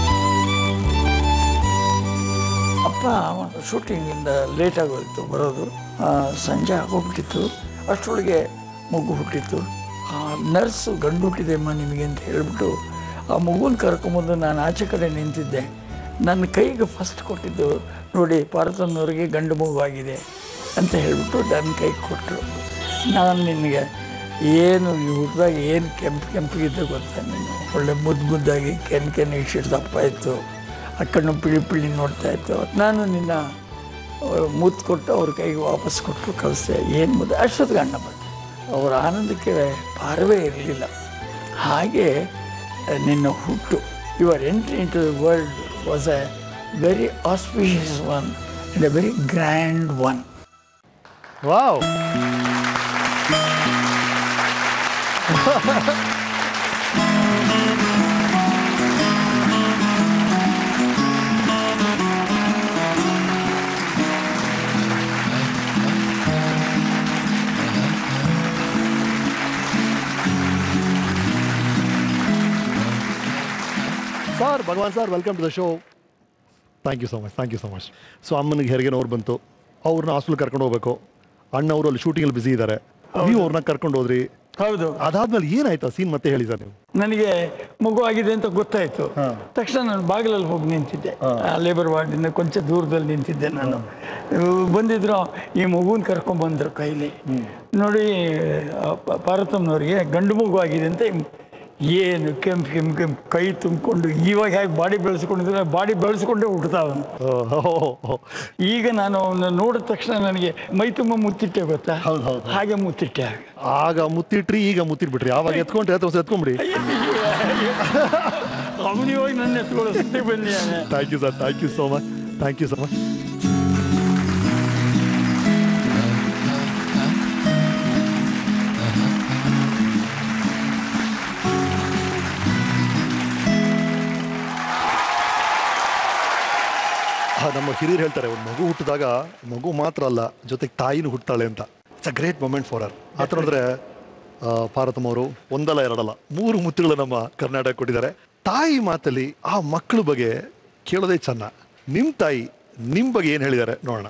ಅಪ್ಪ ಶೂಟಿಂಗಿಂದ ಲೇಟ್ ಆಗೋಯ್ತು ಬರೋದು ಆ, ಸಂಜೆ ಆಗೋಗ್ಬಿಟ್ಟಿತ್ತು ಅಷ್ಟರೊಳಗೆ ಮಗು ಹುಟ್ಟಿತ್ತು ಆ ನರ್ಸು ಗಂಡು ಹುಟ್ಟಿದೆಮ್ಮ ನಿಮಗೆ ಅಂತ ಹೇಳಿಬಿಟ್ಟು ಆ ಮಗುನ ಕರ್ಕೊಂಬಂದು ನಾನು ಆಚೆ ಕಡೆ ನಿಂತಿದ್ದೆ ನನ್ನ ಕೈಗೆ ಫಸ್ಟ್ ಕೊಟ್ಟಿದ್ದು ನೋಡಿ ಪಾರ್ಥನವ್ರಿಗೆ ಗಂಡು ಮಗು ಆಗಿದೆ ಅಂತ ಹೇಳಿಬಿಟ್ಟು ನನ್ನ ಕೈಗೆ ಕೊಟ್ಟರು ನಾನು ನಿನಗೆ ಏನು ಈ ಹುಟ್ಟಿದಾಗ ಏನು ಕೆಂಪು ಕೆಂಪಿಗಿದ್ದೆ ಗೊತ್ತಾ ನೀನು ಒಳ್ಳೆ ಮುದ್ದು ಮುದ್ದಾಗಿ ಕೆನ್ ಕೆನ್ ಇಷ್ಟು ದಪ್ಪ ಇತ್ತು ಆ ಕಣ್ಣು ಪಿಳಿ ಪಿಳಿ ನೋಡ್ತಾ ಇತ್ತು ನಾನು ನಿನ್ನ ಮುತ್ತು ಕೊಟ್ಟು ಅವ್ರ ಕೈಗೆ ವಾಪಸ್ ಕೊಟ್ಟು ಕಳಿಸ್ದೆ ಏನು ಮುದ್ದು ಅಷ್ಟೊತ್ತಿಗೆ ಅಣ್ಣ ಬಂದ ಅವರ ಆನಂದಕ್ಕೆ ಪಾರವೇ ಇರಲಿಲ್ಲ ಹಾಗೆ ನಿನ್ನ ಹುಟ್ಟು your entry into the world was a very auspicious one and a very grand one wow sir Bhagavan sir welcome to the show thank you so much thank you so much so ಅಮ್ಮನಿಗೆ ಹೆರಿಗೆ ನೋವು ಬಂತು ಅವ್ರನ್ನ hospital ಕರ್ಕೊಂಡು ಹೋಗ್ಬೇಕು ಅಣ್ಣ ಅವರು ಅಲ್ಲಿ ಶೂಟಿಂಗಲ್ಲಿ ಬಿಸಿ ಇದ್ದಾರೆ ನೀವು ಅವ್ರನ್ನ ಕರ್ಕೊಂಡು ಹೋದ್ರಿ ಹೌದು ಅದಾದ್ಮೇಲೆ ಏನಾಯ್ತು ಸೀನ್ ಮತ್ತೆ ಹೇಳಿ ಸರ್ ನೀವು ನನಗೆ ಮಗು ಆಗಿದೆ ಅಂತ ಗೊತ್ತಾಯ್ತು ತಕ್ಷಣ ನಾನು ಬಾಗಿಲಲ್ಲಿ ಹೋಗಿ ನಿಂತಿದ್ದೆ ಲೇಬರ್ ವಾರ್ಡಿಂದ ಕೊಂಚ ದೂರದಲ್ಲಿ ನಿಂತಿದ್ದೆ ನಾನು ಇವ್ರು ಬಂದಿದ್ರು ಈ ಮಗುನ ಕರ್ಕೊಂಡ್ಬಂದ್ರು ಕೈಲಿ ನೋಡಿ ಆ, ಪ- ಪಾರ್ವತಮ್ಮನವ್ರಿಗೆ ಗಂಡು ಮಗು ಆಗಿದೆ ಅಂತ ಏನು ಕೆಂಪು ಕೆಂಪು ಕೆಂಪು ಕೈ ತುಂಬಿಕೊಂಡು ಇವಾಗ ಹೇಗೆ ಬಾಡಿ ಬೆಳೆಸ್ಕೊಂಡಿದ್ರೆ ಬಾಡಿ ಬೆಳೆಸ್ಕೊಂಡೇ ಹುಟ್ಟುತ್ತಾವನು ಈಗ ನಾನು ಅವನ್ನ ನೋಡಿದ ತಕ್ಷಣ ನನಗೆ ಮೈ ತುಂಬ ಮುತ್ತಿಟ್ಟೆ ಗೊತ್ತಾ ಹೌದು, ಹೌದು. ಹಾಗೆ ಮುತ್ತಿಟ್ಟೆ ಆಗ ಆಗ ಮುತ್ತಿಟ್ರಿ ಈಗ ಮುತ್ತಿಟ್ಬಿಟ್ರಿ ಯಾವಾಗ ಎತ್ಕೊಂಡ್ರಿ ಅಥವಾ ಎತ್ಕೊಂಬಿಡಿ ಅವನು ಇವಾಗ ನನ್ನ ಎತ್ಕೊಳ್ಳೋ ಸುದ್ದಿ ಬಂದಿದ್ದಾನೆ thank you sir thank you so much thank you so much ನಮ್ಮ ಹಿರಿಯರು ಹೇಳ್ತಾರೆ ಒಂದು ಮಗು ಹುಟ್ಟಿದಾಗ ಮಗು ಮಾತ್ರ ಅಲ್ಲ ಜೊತೆಗೆ ತಾಯಿನೂ ಹುಟ್ತಾಳೆ ಅಂತ it's a great moment for our ಆ ಥರ ನೋಡಿದ್ರೆ ಪಾರ್ವತಮ್ಮ ಅವರು ಒಂದಲ್ಲ ಎರಡಲ್ಲ ಮೂರು ಮುತ್ತುಗಳು ನಮ್ಮ ಕರ್ನಾಟಕ ಕೊಟ್ಟಿದ್ದಾರೆ ತಾಯಿ ಮಾತಲ್ಲಿ ಆ ಮಕ್ಕಳ ಬಗ್ಗೆ ಕೇಳೋದೇ ಚೆನ್ನ ನಿಮ್ ತಾಯಿ ನಿಮ್ ಬಗ್ಗೆ ಏನ್ ಹೇಳಿದ್ದಾರೆ ನೋಡೋಣ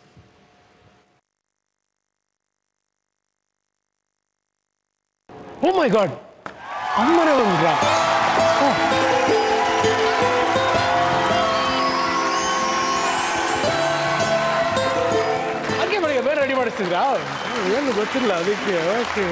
ಓ ಮೈ ಗಾಡ್ ಅಮ್ಮನೇ ಬಂದ್ರ ಹಾಗೆ ಬೆಳಿಗ್ಗೆ ಬೇರೆ ರೆಡಿ ಮಾಡಿಸ್ತಿದ್ರಾ ಏನು ಗೊತ್ತಿಲ್ಲ ಅದಕ್ಕೆ ಓಕೆ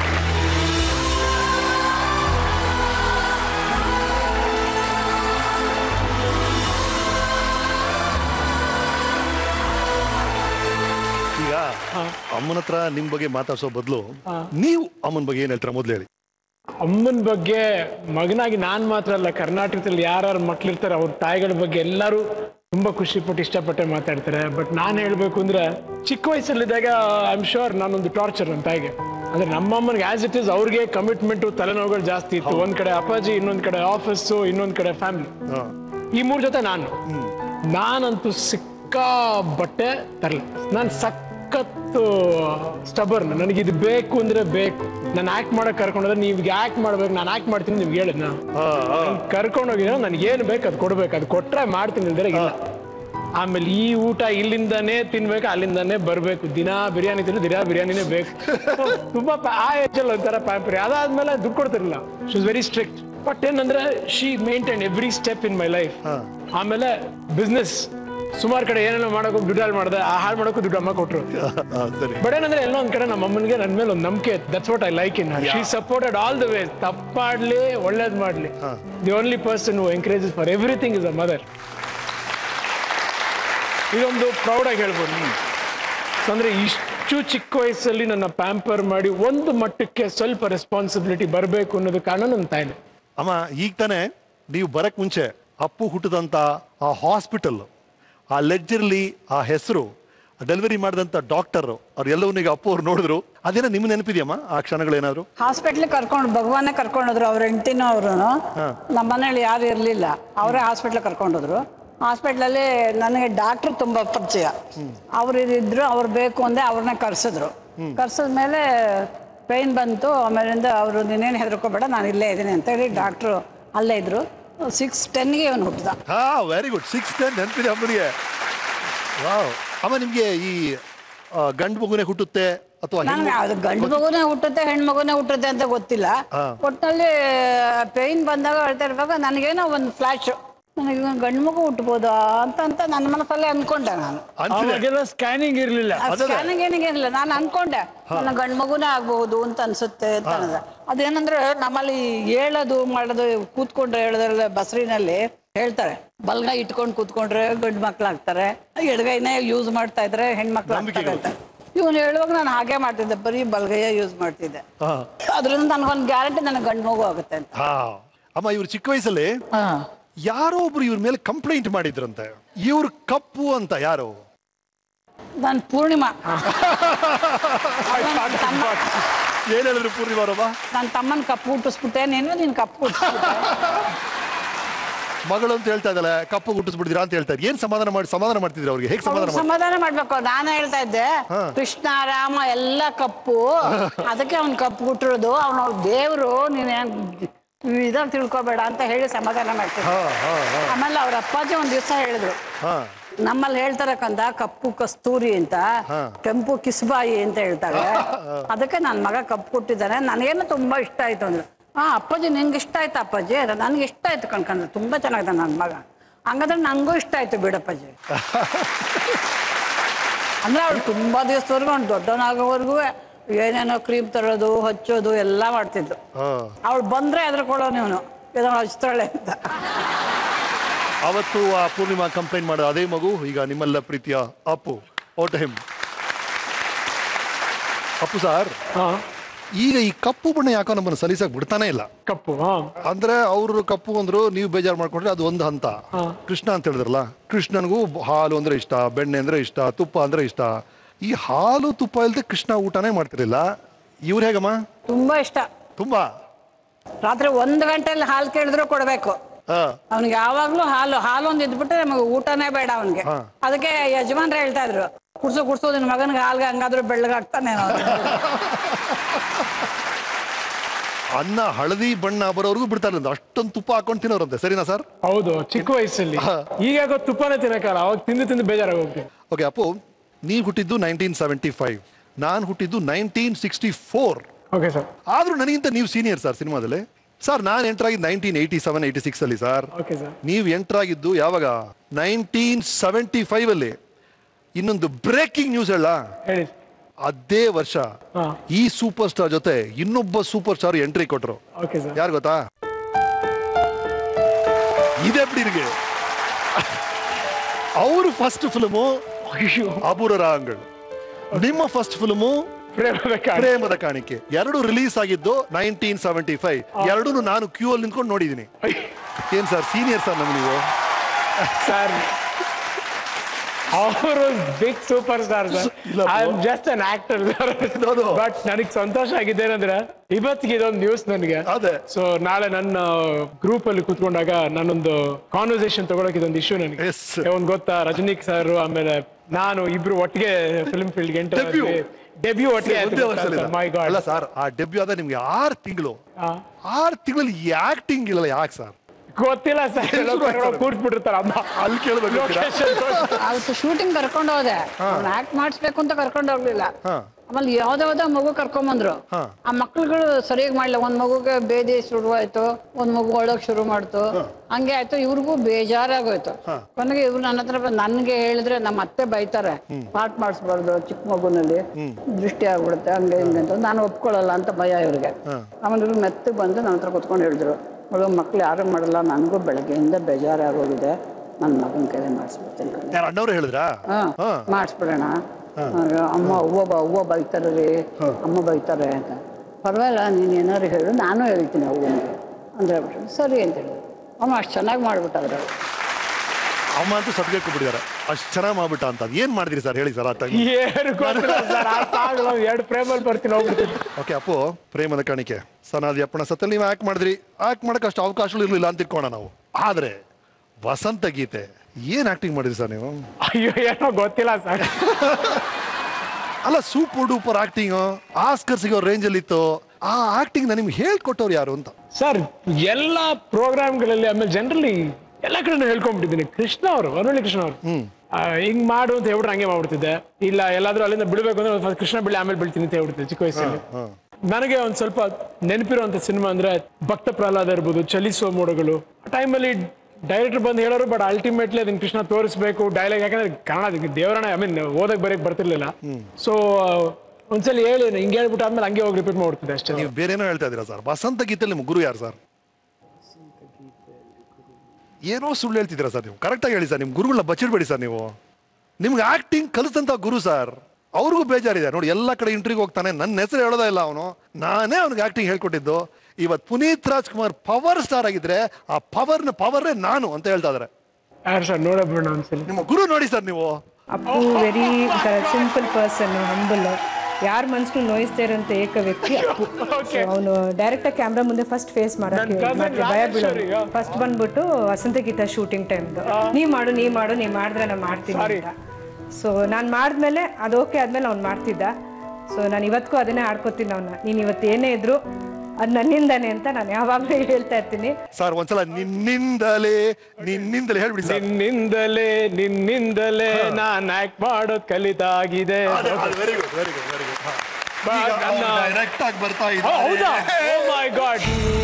ಈಗ ಅಮ್ಮನ ಹತ್ರ ನಿಮ್ ಬಗ್ಗೆ ಮಾತಾಡ್ಸೋ ಬದಲು ನೀವು ಅಮ್ಮನ ಬಗ್ಗೆ ಏನ್ ಹೇಳ್ತೀರಾ ಮೊದ್ಲು ಹೇಳಿ ಅಮ್ಮನ ಬಗ್ಗೆ ಮಗನಾಗಿ ನಾನ್ ಮಾತ್ರ ಅಲ್ಲ ಕರ್ನಾಟಕದಲ್ಲಿ ಯಾರ್ಯಾರು ಮಕ್ಳಿರ್ತಾರೆ ಅವ್ರ ತಾಯಿಗಳ ಬಗ್ಗೆ ಎಲ್ಲರೂ ತುಂಬಾ ಖುಷಿ ಪಟ್ಟು ಇಷ್ಟಪಟ್ಟೆ ಮಾತಾಡ್ತಾರೆ ಬಟ್ ನಾನ್ ಹೇಳ್ಬೇಕು ಅಂದ್ರೆ ಚಿಕ್ಕ ವಯಸ್ಸಲ್ಲಿದ್ದಾಗ ಐ ಆಮ್ ಶೋರ್ ನಾನೊಂದು ಟಾರ್ಚರ್ ನನ್ನ ತಾಯಿಗೆ ಅಂದ್ರೆ ನಮ್ಮ ಅಮ್ಮನಿಗೆ ಆಸ್ ಇಟ್ ಇಸ್ ಅವ್ರಿಗೆ ಕಮಿಟ್ಮೆಂಟ್ ತಲೆನೋವುಗಳು ಜಾಸ್ತಿ ಇತ್ತು ಒಂದ್ ಕಡೆ ಅಪ್ಪಾಜಿ ಇನ್ನೊಂದ್ ಕಡೆ ಆಫೀಸು ಇನ್ನೊಂದ್ ಕಡೆ ಫ್ಯಾಮಿಲಿ ಹಾ. ಈ ಮೂರ್ ಜೊತೆ ನಾನು ನಾನಂತೂ ಸಿಕ್ಕಾಬಟ್ಟೆ ತರಲೆ ನಾನು ಸಖತ್ತು ಸ್ಟಬರ್ನ್ ನನಗೆ ಇದು ಬೇಕು ಅಂದ್ರೆ ಬೇಕು ನಾನು ಆಕ್ಟ್ ಮಾಡಕ್ ಕರ್ಕೊಂಡೋದ್ರೆ ನೀವು ಆಕ್ಟ್ ಮಾಡ್ಬೇಕು ನಾನು ಆಕ್ಟ್ ಮಾಡ್ತೀನಿ ನಿಮ್ಗೆ ಹೇಳಿದ್ನ ಹಾ, ಹಾ. ಕರ್ಕೊಂಡು ಹೋಗಿದ್ರೆ ನನಗೆ ಏನು ಬೇಕು ಅದು ಕೊಡ್ಬೇಕು ಅದು ಕೊಟ್ರೆ ಮಾಡ್ತೀನಿ ಇಲ್ದಿರ ಇಲ್ಲ ಆಮೇಲೆ ಈ ಊಟ ಇಲ್ಲಿಂದಾನೇ ತಿನ್ಬೇಕು ಅಲ್ಲಿಂದಾನೇ ಬರ್ಬೇಕು ದಿನಾ ಬಿರಿಯಾನಿ ತಿನ್ನು ದಿನಾ ಬಿರಿಯಾನಿನೇ ಬೇಕು So, ತುಂಬಾ ಪ- ಆ ಏಜಲ್ಲಿ ಒಂಥರ ಪ್ಯಾಂಪರಿ ಅದಾದ್ಮೇಲೆ ದುಡ್ಡು ಕೊಡ್ತಿರ್ಲಿಲ್ಲ she is very strict but ಏನಂದ್ರೆ she maintain every step in my life ಆಮೇಲೆ ಬಿಸ್ನೆಸ್ ಸುಮಾರು ಕಡೆ ಏನೇನೋ ಮಾಡೋಕೆ ದುಡ್ಡು ಹಾಳು ಮಾಡಿದೆ ಆ ಹಾಳು ಮಾಡೋಕ್ಕೂ ದುಡ್ಡು ಅಮ್ಮ ಕೊಟ್ರು ಹಾ, ಸರಿ ಬಟ್ ಏನಂದ್ರೆ ಎಲ್ಲೋ ಒಂದ್ ಕಡೆ ನಮ್ಮ ಅಮ್ಮನಿಗೆ ನನ್ನ ಮೇಲೆ ಒಂದು ನಂಬಿಕೆ that's what I like in she supported all the way ತಪ್ಪು ಮಾಡ್ಲಿ ಒಳ್ಳೇದ್ ಮಾಡ್ಲಿ the only person who encourages for everything is a mother ಇದೊಂದು ಪ್ರೌಡ್ ಆಗಿ ಹೇಳ್ಬೋದು So ಅಂದ್ರೆ ಇಷ್ಟು ಚಿಕ್ಕ ವಯಸ್ಸಲ್ಲಿ ನನ್ನ ಪ್ಯಾಂಪರ್ ಮಾಡಿ ಒಂದು ಮಟ್ಟಕ್ಕೆ ಸ್ವಲ್ಪ ರೆಸ್ಪಾನ್ಸಿಬಿಲಿಟಿ ಬರಬೇಕು ಅನ್ನೋದು ಕಾರಣ ನನ್ನ ತಾಯಿನೇ ಅಮ್ಮ ಈಗ ತಾನೇ ನೀವು ಬರಕ್ ಮುಂಚೆ ಅಪ್ಪು ಹುಟ್ಟದಂತ ಆ ಹಾಸ್ಪಿಟಲ್ ಆ ಲೆಡ್ಜರ್ಲಿ ಆ ಹೆಸರು ಡೆಲಿವರಿ ಮಾಡಿದಂತ ಡಾಕ್ಟರ್ ಅವ್ರು ಎಲ್ಲವನ್ನೂ ಈಗ ಅಪ್ಪು ಅವ್ರು ನೋಡಿದ್ರು ಅದೇನೋ ನಿಮ್ಗೆ ನೆನಪಿದೆಯಮ್ಮ ಆ ಕ್ಷಣಗಳೇನಾದ್ರು ಹಾಸ್ಪಿಟ್ಲ್ ಕರ್ಕೊಂಡು ಭಗವಾನೇ ಕರ್ಕೊಂಡೋದ್ರು ಅವ್ರ ಹೆಂಡತಿನೂ ಅವರು ನಮ್ಮ ಮನೇಲಿ ಯಾರು ಇರಲಿಲ್ಲ ಅವರೇ ಹಾಸ್ಪಿಟ್ಲ್ ಕರ್ಕೊಂಡೋದ್ರು ಹಾಸ್ಪಿಟ್ಲಲ್ಲಿ ನನಗೆ ಡಾಕ್ಟ್ರ್ ತುಂಬ ಪರಿಚಯ ಅವ್ರು ಇದ್ರು ಅವ್ರು ಬೇಕು ಅಂದೆ ಅವ್ರನ್ನ ಕರ್ಸಿದ್ರು ಕರ್ಸಿದ್ಮೇಲೆ ಪೈನ್ ಬಂತು ಆಮೇಲಿಂದ ಅವರು ನೀನೇನು ಹೆದರ್ಕೋಬೇಡ ನಾನು ಇಲ್ಲೇ ಇದ್ದೀನಿ ಅಂತ ಹೇಳಿ ಡಾಕ್ಟ್ರು ಅಲ್ಲೇ ಇದ್ರು ಸಿಕ್ಸ್ ಟೆನ್ಗೆ ಇವನು ಹುಟ್ಟಿದ ಹಾ ವೆರಿ ಗುಡ್ ಸಿಕ್ಸ್ ಟೆನ್ ನೆನಪಿದೆ ಅಮ್ಮನಿಗೆ ವಾವ್ ಅಮ್ಮ ನಿಮ್ಗೆ ಈ ಆ, ಗಂಡು ಮಗುನೇ ಹುಟ್ಟುತ್ತೆ ಅಥವಾ ನನಗೆ ಅದು ಗಂಡು ಮಗುನೇ ಹುಟ್ಟುತ್ತೆ ಹೆಣ್ಣು ಮಗುನೇ ಹುಟ್ಟುತ್ತೆ ಅಂತ ಗೊತ್ತಿಲ್ಲ ಒಟ್ಟಿನಲ್ಲಿ ಪೇಯ್ನ್ ಬಂದಾಗ ಹೇಳ್ತಾ ಇರುವಾಗ ನನಗೇನೋ ಒಂದು ಫ್ಲಾಶ್ ನನಗೆ ಗಂಡು ಮಗು ಹುಟ್ಬೋದಾ ಅಂತ ಅಂತ ನನ್ನ ಮನಸ್ಸಲ್ಲೇ ಅನ್ಕೊಂಡೆ ನಾನು ಅನ್ಸಿದೆ ಅವಾಗೆಲ್ಲ ಸ್ಕ್ಯಾನಿಂಗ್ ಇರಲಿಲ್ಲ ಸ್ಕ್ಯಾನಿಂಗ್ ಏನಿಗೇನಿಲ್ಲ ನಾನು ಅನ್ಕೊಂಡೆ ನನ್ನ ಗಂಡು ಮಗುನೇ ಆಗ್ಬಹುದು ಅಂತ ಅನ್ಸುತ್ತೆ ಅಂತ ಅನ್ನೋದು ಅದೇನಂದ್ರೆ ನಮ್ಮಲ್ಲಿ ಹೇಳೋದು ಮಾಡೋದು ಕೂತ್ಕೊಂಡ್ರೆ ಹೇಳೋದ್ರಲ್ಲ ಬಸರಿನಲ್ಲಿ ಹೇಳ್ತಾರೆ ಬಲ್ಗೈ ಇಟ್ಕೊಂಡು ಕೂತ್ಕೊಂಡ್ರೆ ಗಂಡು ಮಕ್ಳಾಗ್ತಾರೆ ಎಡಗೈನೇ ಯೂಸ್ ಮಾಡ್ತಾ ಇದ್ರೆ ಹೆಣ್ಮಕ್ಳು ಆಗ್ತಾರೆ ಅಂತ ಇವನು ಹೇಳುವಾಗ ನಾನು ಹಾಗೆ ಮಾಡ್ತಿದ್ದೆ ಬರೀ ಬಲ್ಗೈಯ ಯೂಸ್ ಮಾಡ್ತಿದ್ದೆ ಹಾ ಅದರಿಂದ ನನಗೊಂದು ಗ್ಯಾರಂಟಿ ನನಗೆ ಗಂಡು ಮಗು ಆಗುತ್ತೆ ಅಂತ ಹಾ ಅಮ್ಮ ಇವ್ರು ಚಿಕ್ಕ ವಯಸ್ಸಲ್ಲಿ ಯಾರೋ ಒಬ್ರು ಇವ್ರ ಮೇಲೆ ಕಂಪ್ಲೇಂಟ್ ಮಾಡಿದ್ರಂತೆ ಇವ್ರು ಕಪ್ಪು ಅಂತ ಯಾರು ನಾನು ಪೂರ್ಣಿಮಾ ನನ್ನ ತಮ್ಮ ಏನ್ ಹೇಳಿದ್ರು ಪೂರ್ಣಿಮಾರಮ್ಮ ನನ್ನ ತಮ್ಮನ ಕಪ್ಪು ಹುಟ್ಟಿಸ್ಬಿಟ್ಟೆ ನೀನು ನೀನು ಕಪ್ಪು ಹುಟ್ಟಿಸ್ಬಿಟ್ಟೆ ಮಗಳು ಅಂತ ಹೇಳ್ತಾ ಇದ್ದಲ್ಲ ಕಪ್ಪು ಹುಟ್ಟಿಸ್ಬಿಟ್ಟಿದ್ದೀರಾ ಅಂತ ಹೇಳ್ತಾರೆ ಏನ್ ಸಮಾಧಾನ ಮಾಡಿ ಸಮಾಧಾನ ಮಾಡ್ತಿದ್ರು ಅವ್ರಿಗೆ ಹೇಗೆ ಸಮಾಧಾನ ಅವ್ರು ಮಾಡಿ ಸಮಾಧಾನ ಮಾಡ್ಬೇಕು ನಾನು ಹೇಳ್ತಾ ಇದ್ದೆ ಕೃಷ್ಣ ರಾಮ ಎಲ್ಲ ಕಪ್ಪು ಅದಕ್ಕೆ ಅವ್ನ್ ಕಪ್ಪು ಹುಟ್ಟಿರೋದು ಅವನ ದೇವ್ರು ನೀನ್ ಇದಾಗ ತಿಳ್ಕೊಬೇಡ ಅಂತ ಹೇಳಿ ಸಮಾಧಾನ ಮಾಡ್ತಿದ್ದೆ ಆಮೇಲೆ ಅವ್ರ ಅಪ್ಪಾಜಿ ಒಂದ್ ದಿವಸ ಹೇಳಿದ್ರು ಹಾ ನಮ್ಮಲ್ಲಿ ಹೇಳ್ತಾರೆ ಕಂದ ಕಪ್ಪು ಕಸ್ತೂರಿ ಅಂತ ಕೆಂಪು ಕಿಸ್ಬಾಯಿ ಅಂತ ಹೇಳ್ತಾರೆ ಅದಕ್ಕೆ ನನ್ನ ಮಗ ಕಪ್ಪು ಕೊಟ್ಟಿದ್ದಾನೆ ನನಗೇನು ತುಂಬಾ ಇಷ್ಟ ಆಯ್ತು ಅಂದ್ರು ಹಾ ಅಪ್ಪಾಜಿ ನಿನ್ಗೆ ಇಷ್ಟ ಆಯ್ತಾ ಅಪ್ಪಾಜಿ ನನ್ಗೆ ಇಷ್ಟ ಆಯ್ತು ಕಣ್ಕಂದ್ರೆ ತುಂಬಾ ಚೆನ್ನಾಗಿದೆ ನನ್ನ ಮಗ ಹಂಗಾದ್ರೆ ನಂಗೂ ಇಷ್ಟ ಆಯ್ತು ಬಿಡಪ್ಪಾಜಿ ಅಂದ್ರೆ ಅವ್ಳು ತುಂಬಾ ದಿವಸದವರೆಗೂ ಅವ್ನು ದೊಡ್ಡವನಾಗೋವರೆಗೂ ಏನೇನೋ ಕ್ರೀಮ್ ತರೋದು ಹಚ್ಚೋದು ಎಲ್ಲ ಮಾಡ್ತಿದ್ದು ಹಾ ಅವಳು ಬಂದ್ರೆ ಎದ್ರಕೊಳ್ಳೋ ನೀವನು ಇದನ್ನ ಹಚ್ತಾಳೆ ಅಂತ ಅವತ್ತು ಆ ಪೂರ್ಣಿಮಾ ಕಂಪ್ಲೇಂಟ್ ಮಾಡೋ ಅದೇ ಮಗು ಈಗ ನಿಮ್ಮೆಲ್ಲ ಪ್ರೀತಿಯ ಅಪ್ಪು ಓಟ್ ಹಿಮ್ ಅಪ್ಪು ಸರ್ ಹಾ ಈಗ ಈ ಕಪ್ಪು ಬಣ್ಣ ಯಾಕೋ ನಮ್ಮನ್ನು ಸಲೀಸಾಗಿ ಬಿಡ್ತಾನೆ ಇಲ್ಲ ಕಪ್ಪು ಹಾ ಅಂದ್ರೆ ಅವರು ಕಪ್ಪು ಅಂದ್ರು ನೀವು ಬೇಜಾರು ಮಾಡ್ಕೊಂಡ್ರೆ ಅದು ಒಂದು ಹಂತ ಕೃಷ್ಣ ಅಂತ ಹೇಳಿದ್ರಲ್ಲ ಕೃಷ್ಣನಿಗೂ ಹಾಲು ಅಂದ್ರೆ ಇಷ್ಟ ಬೆಣ್ಣೆ ಅಂದ್ರೆ ಇಷ್ಟ ತುಪ್ಪ ಅಂದ್ರೆ ಇಷ್ಟ ಈ ಹಾಲು ತುಪ್ಪ ಇಲ್ಲದೆ ಕೃಷ್ಣ ಊಟನೇ ಮಾಡ್ತಿರ್ಲಿಲ್ಲ ಇವ್ರು ಹೇಗಮ್ಮ ತುಂಬಾ ಇಷ್ಟ ತುಂಬಾ ರಾತ್ರಿ ಒಂದು ಗಂಟೆಯಲ್ಲಿ ಹಾಲು ಕೇಳಿದ್ರು ಕೊಡ್ಬೇಕು ಹಾ ಅವ್ನಿಗೆ ಯಾವಾಗ್ಲೂ ಹಾಲು ಹಾಲು ಒಂದು ಇದ್ಬಿಟ್ರೆ ನಮಗೆ ಊಟನೇ ಬೇಡ ಅವನಿಗೆ ಅದಕ್ಕೆ ಯಜಮಾನ್ರು ಹೇಳ್ತಾ ಇದ್ರು ಕುಡ್ಸು ಕುಡ್ಸು ನಿನ್ನ ಮಗನಿಗೆ ಹಾಲ್ಗೆ ಹಂಗಾದ್ರೂ ಬೆಳ್ಳಗಾಗ್ತಾನೆ ಅನ್ನ ಹಳದಿ ಬಣ್ಣ ಬರೋರ್ಗು ಬಿಡ್ತಾ ಇರಲಿಲ್ಲ ಅಷ್ಟೊಂದು ತುಪ್ಪ ಹಾಕೊಂಡು ತಿನ್ನೋರಂತೆ ಸರಿನಾ ಸರ್ ಹೌದು ಚಿಕ್ಕ ವಯಸ್ಸಲ್ಲಿ ಈಗ ತುಪ್ಪನೇ ತಿನ್ನಕ್ಕಲ್ಲ ಅವಾಗ ತಿಂದು ತಿಂದು ಬೇಜಾರಾಗಿ ಹೋಗ್ತೀವಿ ಓಕೆ ಅಪ್ಪು ನೀವು ಹುಟ್ಟಿದ್ದು ನೈನ್ಟೀನ್ ಸೆವೆಂಟಿ ಫೈವ್ ನಾನು ಹುಟ್ಟಿದ್ದು nineteen sixty four okay sir ಆದ್ರೂ ನನಗಿಂತ ನೀವು ಸೀನಿಯರ್ ಸರ್ ಸಿನಿಮಾದಲ್ಲಿ ಸರ್ ನಾನು ಎಂಟರ್ ಆಗಿದ್ದು nineteen eighty seven eighty six ಅಲ್ಲಿ ಸರ್ ಓಕೆ ಸರ್ ನೀವು ಎಂಟರ್ ಆಗಿದ್ದು ಯಾವಾಗ ನೈನ್ಟೀನ್ ಸೆವೆಂಟಿ ಫೈವ್ ಅಲ್ಲಿ ಇನ್ನೊಂದು ಬ್ರೇಕಿಂಗ್ ನ್ಯೂಸ್ ಹೇಳ ಹೇಳಿ ಅದೇ ವರ್ಷ ಹಾ. ಈ ಸೂಪರ್ ಸ್ಟಾರ್ ಜೊತೆ ಇನ್ನೊಬ್ಬ ಸೂಪರ್ ಸ್ಟಾರ್ ಎಂಟ್ರಿ ಕೊಟ್ರು ಓಕೆ ಸರ್ ಯಾರು ಗೊತ್ತಾ ಇದೆ ಬಿಡಿರ್ಗೆ ಅವರು ಫಸ್ಟ್ ಫಿಲ್ಮು ಅಬುರ ರಾಂಗಳು ನಿಮ್ಮ ಫಸ್ಟ್ ಫಿಲ್ಮು ಪ್ರೇಮದ ಕಾರಣ ಪ್ರೇಮದ ಕಾಣಿಕೆ ಎರಡು ರಿಲೀಸ್ ಆಗಿದ್ದು ನೈನ್ಟೀನ್ ಸೆವೆಂಟಿ ಫೈವ್ ಎರಡೂ ನಾನು ಕ್ಯೂ ಅಲ್ಲಿ ನಿಂತ್ಕೊಂಡು ನೋಡಿದ್ದೀನಿ ಏನ್ ಸರ್ ಸೀನಿಯರ್ ಸರ್ ನಮ್ಗೆ ನೀವು ಸರ್ ಅವರು ಬಿಗ್ ಸೂಪರ್ ಸ್ಟಾರ್ ಸರ್ ಇಲ್ಲಪ್ಪ. I am just an actor ಹೌದು. ಬಟ್ ನನಗೆ ಸಂತೋಷ ಆಗಿದೆ ಏನಂದ್ರೆ ಇವತ್ತಿಗೆ ಇದೊಂದು ನ್ಯೂಸ್ ನನಗೆ ಅದೇ. ಸೊ ನಾಳೆ ನನ್ನ ಗ್ರೂಪ್ ಅಲ್ಲಿ ಕುತ್ಕೊಂಡಾಗ ನಾನೊಂದು ಕಾನ್ವರ್ಸೇಷನ್ ತಗೊಳಕ್ ಇದೊಂದು ಇಶ್ಯೂ ನನಗೆ Yes. ಒಂದ್ ಗೊತ್ತಾ ರಜನೀಕ್ ಸರ್ ಆಮೇಲೆ ನಾನು ಇಬ್ರು ಒಟ್ಟಿಗೆ film field enter Debut. Debut ಒಟ್ಟಿಗೆ ಒಂದೇ ವರ್ಷದಲ್ಲಿ ಮೈ ಗಾಡ್ ಅಲ್ಲ ಸರ್ ಆ ಡೆಬ್ಯೂ ಆದ ನಿಮ್ಗೆ ಆರು ತಿಂಗಳು ಆರು ತಿಂಗಳಲ್ಲಿ ಆಕ್ಟಿಂಗ್ ಇಲ್ಲ ಯಾಕೆ ಸರ್ ಗೊತ್ತಿಲ್ಲ ಸರ್ ಕೂರ್ಸ್ಬಿಟ್ಟಿರ್ತಾರ ಅಮ್ಮ ಅಲ್ಲಿ ಕೇಳ್ಬೇಕು ಲೊಕೇಶನ್ ಅವತ್ತು ಶೂಟಿಂಗ್ ಕರ್ಕೊಂಡು ಹೋದೆ ಅವ್ನು ಆಕ್ಟ್ ಮಾಡಿಸ್ಬೇಕು ಅಂತ ಕರ್ಕೊಂಡು ಹೋಗ್ಲಿಲ್ಲ ಹಾ. ಆಮೇಲೆ ಯಾವ್ದಾವ್ದೋ ಮಗು ಕರ್ಕೊಂಬಂದ್ರು ಹಾ. ಆ ಮಕ್ಳುಗಳು ಸರಿಯಾಗಿ ಮಾಡ್ಲಿಲ್ಲ ಒಂದ್ ಮಗುಗೆ ಬೇದಿ ಶುರುವಾಯ್ತು ಒಂದ್ ಮಗು ಒಳಗ್ ಶುರು ಮಾಡ್ತು ಹಂಗೆ ಆಯ್ತು ಇವ್ರಿಗೂ ಬೇಜಾರಾಗೋಯ್ತು ಕೊನೆಗೆ ಇವ್ರು ನನ್ನ ಹತ್ರ ಬಂದು ನನ್ಗೆ ಹೇಳಿದ್ರೆ ನಮ್ಮ ಅತ್ತೆ ಬೈತಾರೆ ಪಾಠ ಮಾಡಿಸ್ಬಾರ್ದು ಚಿಕ್ಕ ಮಗುನಲ್ಲಿ ದೃಷ್ಟಿ ಆಗ್ಬಿಡುತ್ತೆ ಹಂಗೆ ಹಿಂಗೆ ಅಂತ ನಾನು ಒಪ್ಕೊಳ್ಳಲ್ಲ ಅಂತ ಭಯ ಇವ್ರಿಗೆ ಆಮೇಲೆ ಇವ್ರು ಮೆತ್ತಗೆ ಬಂದು ನನ್ನ ಹತ್ರ ಕುತ್ಕೊಂಡು ಹೇಳಿದ್ರು ಅವಳು ಮಕ್ಳು ಯಾರು ಮಾಡಲ್ಲ ನನಗೂ ಬೆಳಗ್ಗೆಯಿಂದ ಬೇಜಾರಾಗೋಗಿದೆ ನನ್ನ ಮಗನ ಕೈಲಿ ಮಾಡಿಸ್ಬಿಡ್ತೀನಿ ಯಾರು ಅಣ್ಣವ್ರು ಹೇಳಿದ್ರಾ ಹಾ ಹಾ. ಮಾಡಿಸ್ಬಿಡೋಣ ಅಮ್ಮ ಹೂವ ಬ ಹೂವ ಬೈತಾರೆ ರೀ ಅಮ್ಮ ಬೈತಾರೆ ಅಂತ ಪರವಾಗಿಲ್ಲ ನೀನು ಏನಾದ್ರು ಹೇಳು ನಾನು ಹೇಳ್ತೀನಿ ಅವ್ವನಿಗೆ ಅಂತ ಹೇಳ್ಬಿಟ್ಟು ಸರಿ ಅಂತ ಹೇಳಿದ್ರು ಅಮ್ಮ ಅಷ್ಟು ಚೆನ್ನಾಗಿ ಮಾಡ್ಬಿಟ್ಟಾದ್ರೆ ಅಮ್ಮ ಅಂತೂ ಸತ್ಗೆ ಕೊಟ್ಬಿಟ್ಟಿದ್ದಾರೆ ಅಷ್ಟು ಚೆನ್ನಾಗಿ ಮಾಡ್ಬಿಟ್ಟ ಅಂತ ಏನ್ ಮಾಡಿದ್ರಿ ಸರ್ ಹೇಳಿ ಸರ್ ಆ ಟೈಮ್ ಏನು ಗೊತ್ತಿಲ್ಲ ಸರ್ ಆ ಸಾಂಗ್ ಎರಡು ಫ್ರೇಮಲ್ಲಿ ಬರ್ತೀನಿ ಹೋಗ್ಬಿಡ್ತೀನಿ ಓಕೆ ಅಪ್ಪು ಪ್ರೇಮದ ಕಾಣಿಕೆ ಸನಾದಿ ಅಪ್ಪಣ ಸತ್ತಲ್ಲಿ ನೀವು ಆಕ್ಟ್ ಮಾಡಿದ್ರಿ ಆಕ್ಟ್ ಮಾಡಕ್ಕೆ ಅಷ್ಟು ಅವಕಾಶಗಳು ಇರಲಿಲ್ಲ ಅಂತ ಇಟ್ಕೋಣ ನಾವು ಆದ್ರೆ ವಸಂತ ಗೀತೆ ಏನ್ ಆಕ್ಟಿಂಗ್ ಮಾಡಿದ್ರಿ ಸರ್ ನೀವು ಅಯ್ಯೋ ಏನೋ ಗೊತ್ತಿಲ್ಲ ಸರ್ ಅಲ್ಲ ಸೂಪರ್ ಡೂಪರ್ ಆಕ್ಟಿಂಗ್ ಆಸ್ಕರ್ ಸಿಗೋ ರೇಂಜ್ ಅಲ್ಲಿ ಇತ್ತು ಆ ಆಕ್ಟಿಂಗ್ ನಿಮ್ಗೆ ಹೇಳ್ಕೊಟ್ಟವ್ರು ಯಾರು ಅಂತ ಸರ್ ಎಲ್ಲ ಪ್ರೋಗ್ರಾಮ್ಗಳಲ್ಲಿ ಆಮೇಲೆ ಜನರಲಿ ಎಲ್ಲ ಕಡೆ ಹೇಳ್ಕೊಂಡ್ಬಿಟ್ಟಿದ್ದೀನಿ ಕೃಷ್ಣ ಅವರು ವರುಣಿ ಕೃಷ್ಣ ಅವರು ಹಿಂಗ್ ಮಾಡು ಅಂತ ಹೇಳ್ಬಿಟ್ರೆ ಹಂಗೆ ಮಾಡ್ಬಿಡ್ತಿದ್ದೆ ಇಲ್ಲ ಎಲ್ಲಾದ್ರೂ ಅಲ್ಲಿಂದ ಬಿಡ್ಬೇಕು ಅಂದ್ರೆ first ಕೃಷ್ಣ ಬಿಳಿ ಆಮೇಲೆ ಬೀಳ್ತೀನಿ ಅಂತ ಹೇಳ್ಬಿಡ್ತಿದ್ದೆ ಚಿಕ್ಕ ವಯಸ್ಸಲ್ಲಿ ನನಗೆ ಒಂದ್ ಸ್ವಲ್ಪ ನೆನಪಿರುವಂತ ಸಿನಿಮಾ ಅಂದ್ರೆ ಭಕ್ತ ಪ್ರಹ್ಲಾದ ಇರ್ಬೋದು ಚಲಿಸುವ ಮೋಡಗಳು ಆ ಟೈಮಲ್ಲಿ ಡೈರೆಕ್ಟರ್ ಬಂದು ಹೇಳೋರು ಬಟ್ ಅಲ್ಟಿಮೇಟ್ಲಿ ಅದನ್ನ ಕೃಷ್ಣ ತೋರಿಸ್ಬೇಕು ಡೈಲಾಗ್ ಯಾಕಂದ್ರೆ ಕನ್ನಡ ದೇವರನ್ನ ಐ ಮೀನ್ ಓದಕ್ ಬರಕ್ ಬರ್ತಿರ್ಲಿಲ್ಲ ಸೊ ಒಂದ್ಸಲಿ ಹೇಳಿ ಹಿಂಗೆ ಹೇಳ್ಬಿಟ್ಟು ಆದ್ಮೇಲೆ ಹಂಗೆ ಹೋಗಿ ರಿಪೀಟ್ ಮಾಡ್ಬಿಡ್ತಿದ್ದೆ ಅಷ್ಟೇ ನೀವು ಬೇರೆನೋ ಹೇಳ್ತಾ ಇದ್ದೀರಾ ಸರ್ ವಸಂತ ಗೀತೆಯಲ್ಲಿ ನಿಮ್ಮ ಗುರು ಯಾರು ಸರ್ ಏನೋ ಸುಳ್ಳು ಹೇಳ್ತಿದ್ದೀರಾ ಸರ್ ನೀವು ಕರೆಕ್ಟಾಗಿ ಹೇಳಿ ಸರ್ ನಿಮ್ಮ ಗುರುಗಳನ್ನ ಬಚ್ಚಿಡ್ಬೇಡಿ ಸರ್ ನೀವು ನಿಮ್ಗೆ ಆಕ್ಟಿಂಗ್ ಕಲಿಸಂತ ಗುರು ಸರ್ ಅವ್ರಿಗೂ ಬೇಜಾರಿದೆ ನೋಡಿ ಎಲ್ಲ ಕಡೆ ಇಂಟ್ರಿಗೆ ಹೋಗ್ತಾನೆ ನನ್ನ ಹೆಸರು ಹೇಳೋದೇ ಇಲ್ಲ ಅವನು ನಾನೇ ಅವ್ನಿಗೆ ಆಕ್ಟಿಂಗ್ ಹೇಳ್ಕೊಟ್ಟಿದ್ದು ಇವತ್ತು ಪುನೀತ್ ರಾಜ್ಕುಮಾರ್ ಪವರ್ ಸ್ಟಾರ್ ಆಗಿದ್ರೆ ಆ ಪವರ್ನ ಪವರೇ ನಾನು ಅಂತ ಹೇಳ್ತಾ ಇದಾರೆ ಯಾರು ಸರ್ ನೋಡೋಣ ಒಂದ್ಸಲಿ ನಿಮ್ಮ ಗುರು ನೋಡಿ ಸರ್ ನೀವು Appu very simple person humble ಯಾರ ಮನ್ಸನ್ನು ನೋಯಿಸ್ತಾ ಇರೋಂಥ ಏಕ ವ್ಯಕ್ತಿ ಅಪ್ಪು ಅವನು ಡೈರೆಕ್ಟ್ ಕ್ಯಾಮ್ರಾ ಮುಂದೆ ಫಸ್ಟ್ ಫೇಸ್ ಮಾಡಕ್ಕೆ ನನ್ cousin ಮತ್ತೆ ಭಯ ರಾಜೇಶ್ವರಿ, ಬೀಳೋದು ಫಸ್ಟ್ ಬಂದ್ಬಿಟ್ಟು ವಸಂತ ಗೀತಾ ಶೂಟಿಂಗ್ ಟೈಮ್ದು ನೀ ಮಾಡು ನೀ ಮಾಡು ನೀ ಮಾಡಿದ್ರೆ ನಾನು ಮಾಡ್ತೀನಿ Sorry. ಅಂತ ಸೊ ನಾನು ಮಾಡಿದ್ಮೇಲೆ ಅದು ಓಕೆ ಆದ್ಮೇಲೆ ಅವ್ನು ಮಾಡ್ತಿದ್ದ ಸೊ ನಾನು ಇವತ್ತಿಗೂ ಅದನ್ನೇ ಆಡ್ಕೋತೀನಿ ಅವನ್ನ ನೀನು ಇವತ್ತು ಏನೇ ಇದ್ರು ಅದು ನನ್ನಿಂದಾನೆ ಅಂತ ನಾನು ಯಾವಾಗಲೂ ಹೇಳ್ತಾ ಇರ್ತೀನಿ ಸರ್ ಒಂದ್ಸಲ ನಿನ್ನಿಂದಲೇ ನಿನ್ನಿಂದಲೇ ಹೇಳ್ಬಿಡಿ ಸರ್ ನಿನ್ನಿಂದಲೇ ನಿನ್ನಿಂದಲೇ ನಾನ್ ಆಕ್ಟ್ ಮಾಡೋದ್ ಕಲಿತಾಗಿದೆ very good very good very good ಬಾ, ನನ್ನ- ಡೈರೆಕ್ಟ್ ಆಗಿ ಬರ್ತಾ ಓ, ಇದ್ದಾರೆ ಹೌದಾ ಓ ಮೈ ಗಾಡ್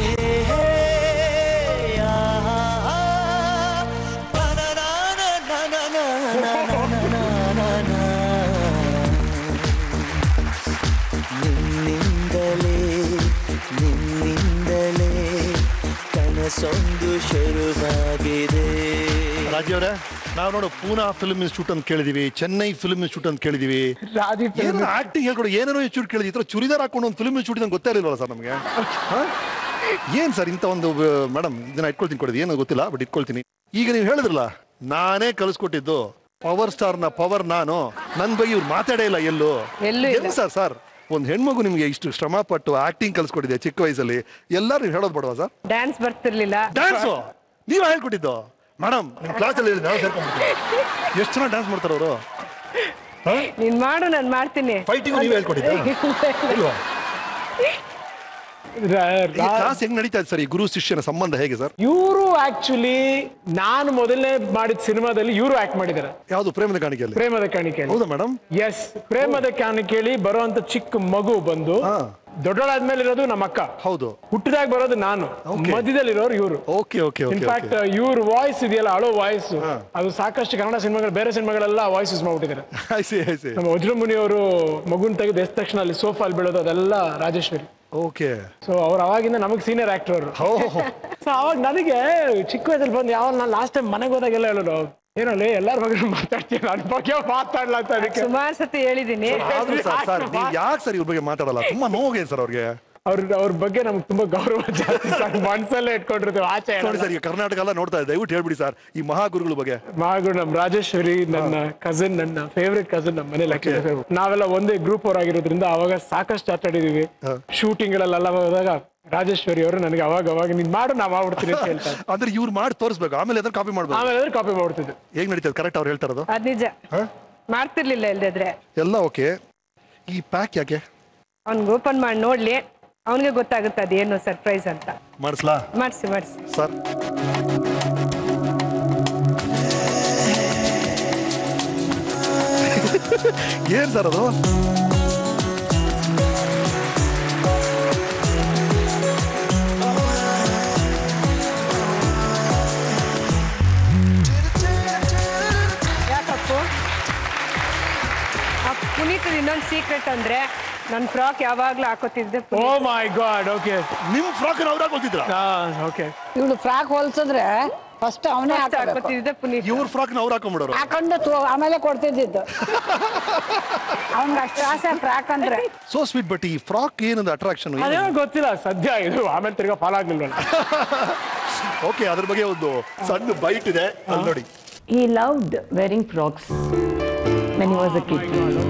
ನಿನ್ನಿಂದಲೇ ನಿನ್ನಿಂದಲೇ ಕನಸೊಂದು ಶುರುವಾಗಿದೆ ರಾಜೀವ್ರೆ ನಾವು ನೋಡು ಪೂನಾ ಫಿಲ್ಮ್ ಇನ್ಸ್ಟಿಟ್ಯೂಟ್ ಅಂತ ಕೇಳಿದೀವಿ ಚೆನ್ನೈ ಫಿಲ್ಮ್ ಇನ್ಸ್ಟಿಟ್ಯೂಟ್ ಅಂತ ಕೇಳಿದೀವಿ ರಾಜಿ ಏನು ಆಕ್ಟಿಂಗ್ ಹೇಳ್ಕೊಡು ಏನೇನೋ ಇನ್ಸ್ಟಿಟ್ಯೂಟ್ ಕೇಳಿದ್ವಿ ಈ ಥರ ಚುರಿದಾರ್ ಹಾಕೊಂಡು ಒಂದು ಫಿಲ್ಮ್ ಇನ್ಸ್ಟಿಟ್ಯೂಟ್ ಅಂತ ಗೊತ್ತೇ ಇರಲಿಲ್ಲ ಸರ್ ನಮಗೆ ಏನ್ ಸರ್ ಇಂಥ ಒಂದು ಮೇಡಮ್ ಇದನ್ನ ಇಟ್ಕೊಳ್ತೀನಿ ಕೊಡಿದ್ದು ಏನು ಗೊತ್ತಿಲ್ಲ ಬಟ್ ಇಟ್ಕೊಳ್ತೀನಿ ಈಗ ನೀವು ಹೇಳಿದ್ರಲ್ಲ ನಾನೇ ಕಲಿಸ್ಕೊಟ್ಟಿದ್ದು ಪವರ್ ಸ್ಟಾರ್ ನ ಪವರ್ ನಾನು ನನ್ನ ಬಗ್ಗೆ ಇವ್ರು ಮಾತಾಡೇ ಇಲ್ಲ ಎಲ್ಲೂ ಎಲ್ಲೂ ಇಲ್ಲ. ಎಲ್ಲಿ ಸರ್ ಸರ್ ಒಂದು ಹೆಣ್ಮಗು ನಿಮಗೆ ಇಷ್ಟು ಶ್ರಮ ಪಟ್ಟು ಆಕ್ಟಿಂಗ್ ಕಲಿಸ್ಕೊಟ್ಟಿದೆ ಚಿಕ್ಕ ವಯಸ್ಸಲ್ಲಿ ಎಲ್ಲರೂ ನೀವು ಹೇಳೋದು ಬೇಡವಾ ಸರ್ ಡ್ಯಾನ್ಸ್ ಬರ್ತಿರ್ಲಿಲ್ಲ ಡ್ಯಾನ್ಸು ನೀವ್ ಹೇಳ್ಕೊಟ್ಟಿದ್ದು ಮೇಡಮ್ ನಿಮ್ಮ ಕ್ಲಾಸಲ್ಲಿ ನಾವು ಸೇರ್ಕೊಂಡ್ಬಿಡ್ತೀವಿ ಎಷ್ಟು ಚೆನ್ನಾಗಿ ಡ್ಯಾನ್ಸ್ ಮಾಡ್ತಾರೆ ಅವರು ನೀನ್ ಮಾಡು ನಾನು ಮಾಡ್ತೀನಿ ಫೈಟಿಂಗ್ ನೀವು ಹೇಳ್ಕೊಟ್ಟಿದ್ದ ಇಲ್ವಾ ಕ್ಲಾಸ್ ಹೆಂಗ್ ನಡೀತಾ ಇದೆ ಸರ್ ಈ ಗುರು ಶಿಷ್ಯನ ಸಂಬಂಧ ಹೇಗೆ ಸರ್ ಇವರು ಆಕ್ಚುಲಿ ನಾನು ಮೊದಲನೇ ಮಾಡಿದ ಸಿನಿಮಾದಲ್ಲಿ ಇವರು ಆಕ್ಟ್ ಮಾಡಿದ್ದಾರೆ ಯಾವುದು ಪ್ರೇಮದ ಕಾಣಿಕೆಯಲ್ಲಿ ಪ್ರೇಮದ ಕಾಣಿಕೆ ಹೌದಾ ಮೇಡಮ್ ಎಸ್ ಪ್ರೇಮದ ಕಾಣಿಕೆಯಲ್ಲಿ ಬರುವಂತ ಚಿಕ್ಕ ಮಗು ಬಂದು ಹಾ. ದೊಡ್ಡೋಳಾದ್ಮೇಲೆ ಇರೋದು ನಮ್ಮ ಅಕ್ಕ ಹೌದು ಹುಟ್ಟಿದಾಗ ಬರೋದು ನಾನು Okay. ಮಧ್ಯದಲ್ಲಿರೋರು ಇವರು ಓಕೆ ಓಕೆ ಓಕೆ ಇನ್ಫ್ಯಾಕ್ಟ್ ಇವ್ರ ವಾಯ್ಸ್ ಇದೆಯಲ್ಲ ಅಳೋ ವಾಯ್ಸ್ ಅದು ಸಾಕಷ್ಟು ಕನ್ನಡ ಸಿನಿಮಾಗಳು ಬೇರೆ ಸಿನಿಮಾಗಳೆಲ್ಲ ವಾಯ್ಸ್ ಯೂಸ್ ಮಾಡ್ಬಿಟ್ಟಿದ್ದಾರೆ ಐಸಿ ಐಸಿ ನಮ್ಮ ವಜ್ರಮುನಿ ಅವರು ಮಗುನ್ ತೆಗೆದು ಎದ್ದ ತಕ್ಷಣ ಅಲ್ಲಿ ಸೋಫಾ ಅಲ್ಲಿ ಬೀಳೋದು ಅದೆಲ್ಲ ರಾಜೇಶ್ವರಿ ಓಕೆ ಸೊ ಅವ್ರು ಅವಾಗಿಂದ ನಮಗೆ ಸೀನಿಯರ್ ಆಕ್ಟರ್ ಅವರು ಸೊ ಅವಾಗ ನನಗೆ ಚಿಕ್ಕ ವಯಸ್ಸಲ್ಲಿ ಬಂದು ಯಾವ ನಾನು ಲಾಸ್ಟ್ ಟೈಮ್ ಮನೆಗೆ ಹೋದಾಗೆಲ್ಲ ಹೇಳೋದು ಏನಲ್ಲಿ ಎಲ್ಲಾರ ಬಗ್ಗೆ ಮಾತಾಡ್ತೀನಿ ನನ್ನ ಬಗ್ಗೆ ಮಾತಾಡ್ಲಾ ಅಂತ ಅದಕ್ಕೆ ಸುಮಾರು ಸತಿ ಹೇಳಿದೀನಿ ಆದ್ರೂ ಸರ್ ಸರ್ ನೀವು ಯಾಕೆ ಸರ್ ಇವ್ರ ಬಗ್ಗೆ ಮಾತಾಡಲ್ಲ ತುಂಬಾ ನೋವಾಗಿದೆ ಸರ್ ಅವ್ರಿಗೆ ಅವ್ರ ಅವ್ರ ಬಗ್ಗೆ ನಮ್ಗೆ ತುಂಬಾ ಗೌರವ ಜಾಸ್ತಿ ಸರ್ ಮನ್ಸಲ್ಲೇ ಇಟ್ಕೊಂಡಿರ್ತೀವಿ ಆಚೆ ನೋಡಿ ಸರ್ ಈಗ ಕರ್ನಾಟಕ ಎಲ್ಲ ನೋಡ್ತಾ ಇದೆ ದಯವಿಟ್ಟು ಹೇಳ್ಬಿಡಿ ಸರ್ ಈ ಮಹಾಗುರುಗಳ ಬಗ್ಗೆ ಮಹಾಗುರು ನಮ್ಮ ರಾಜೇಶ್ವರಿ ನನ್ನ ಕಸಿನ್ ನನ್ನ ಫೇವ್ರೆಟ್ ಕಸಿನ್ ನಮ್ಮ ಮನೇಲಿ actually ನಾವೆಲ್ಲ ಒಂದೇ ಗ್ರೂಪ್ ಅವರಾಗಿರೋದ್ರಿಂದ ಅವಾಗ ಸಾಕಷ್ಟು ಆಟಾಡಿದೀವಿ ಶೂಟಿಂಗ್ ಗಳೆಲ್ಲ ಹೋದಾಗ ರಾಜೇಶ್ವರಿ ಅವರು ನನಗೆ ಅವಾಗ ಅವಾಗ ನೀನ್ ಮಾಡು ನಾ ಮಾಡ್ಬಿಡ್ತೀನಿ ಅಂತ ಹೇಳ್ತಾರೆ ಅಂದ್ರೆ ಇವ್ರು ಮಾಡಿ ತೋರಿಸ್ಬೇಕು ಆಮೇಲೆ ಅದ್ರ ಕಾಪಿ ಮಾಡ್ಬೇಕು ಆಮೇಲೆ ಕಾಪಿ ಮಾಡ್ಬಿಡ್ತಿದ್ದೆ ಹೇಗ್ ನಡೀತದೆ ಕರೆಕ್ಟ್ ಅವ್ರು ಹೇಳ್ತಾ ಇರೋದು ಅದ್ ನಿಜ ಮಾಡ್ತಿರ್ಲಿಲ್ಲ ಇಲ್ದಿದ್ರೆ ಎಲ್ಲ ಓಕೆ ಈ ಪ್ಯಾಕ್ ಯಾಕೆ ಅವ್ನ್ಗೆ ಓಪನ್ ಮಾಡಿ ನೋಡ್ಲಿ ಅವನಿಗೆ ಗೊತ್ತಾಗುತ್ತೆ ಅದೇನು ಸರ್ಪ್ರೈಸ್ ಅಂತ ಮಾಡಿಸ್ಲಾ ಮಾಡಿಸಿ ಮಾಡಿಸಿ ಸರ್ ಏನ್ ಸರ್ ಅದು ಯಾಕಪ್ಪು ಆ ಪುನೀತ್ ಇನ್ನೊಂದು ಸೀಕ್ರೆಟ್ ಅಂದ್ರೆ ನನ್ನ ಫ್ರಾಕ್ ಯಾವಾಗ್ಲೂ ಹಾಕೋತಿದ್ದೆ ಓ ಮೈ ಗಾಡ್ ಓಕೆ ನಿಮ್ ಫ್ರಾಕ್ ಅವ್ರಾಗ ಗೊತ್ತಿದ್ರ ಓಕೆ ಇವಳು ಫ್ರಾಕ್ ಹೊಲ್ಸಿದ್ರೆ ಫಸ್ಟ್ ಅವನೇ ಹಾಕಬೇಕು ಹಾಕೋತಿದ್ದೆ ಪುನೀತ್ ಇವ್ರ ಫ್ರಾಕ್ ಅವ್ರು ಹಾಕೊಂಡ್ಬಿಡೋರು ಹಾಕೊಂಡು ತು- ಆಮೇಲೆ ಕೊಡ್ತಿದ್ದಿದ್ದು ಅವ್ನಿಗೆ ಅಷ್ಟು ಆಸೆ ಫ್ರಾಕ್ ಅಂದ್ರೆ ಸೋ ಸ್ವೀಟ್ ಬಟ್ ಈ ಫ್ರಾಕ್ ಏನದು ಅಟ್ರಾಕ್ಷನ್ ಅದೇ ಗೊತ್ತಿಲ್ಲ ಸದ್ಯ ಇದು ಆಮೇಲೆ ತಿರ್ಗಾ ಫಾಲೋ ಆಗ್ಲಿಲ್ವಲ್ಲ ಓಕೆ ಅದ್ರ ಬಗ್ಗೆ ಒಂದು ಸಣ್ಣ ಬೈಟ್ ಇದೆ ಅಲ್ಲಿ ನೋಡಿ He loved wearing frocks when he was a kid.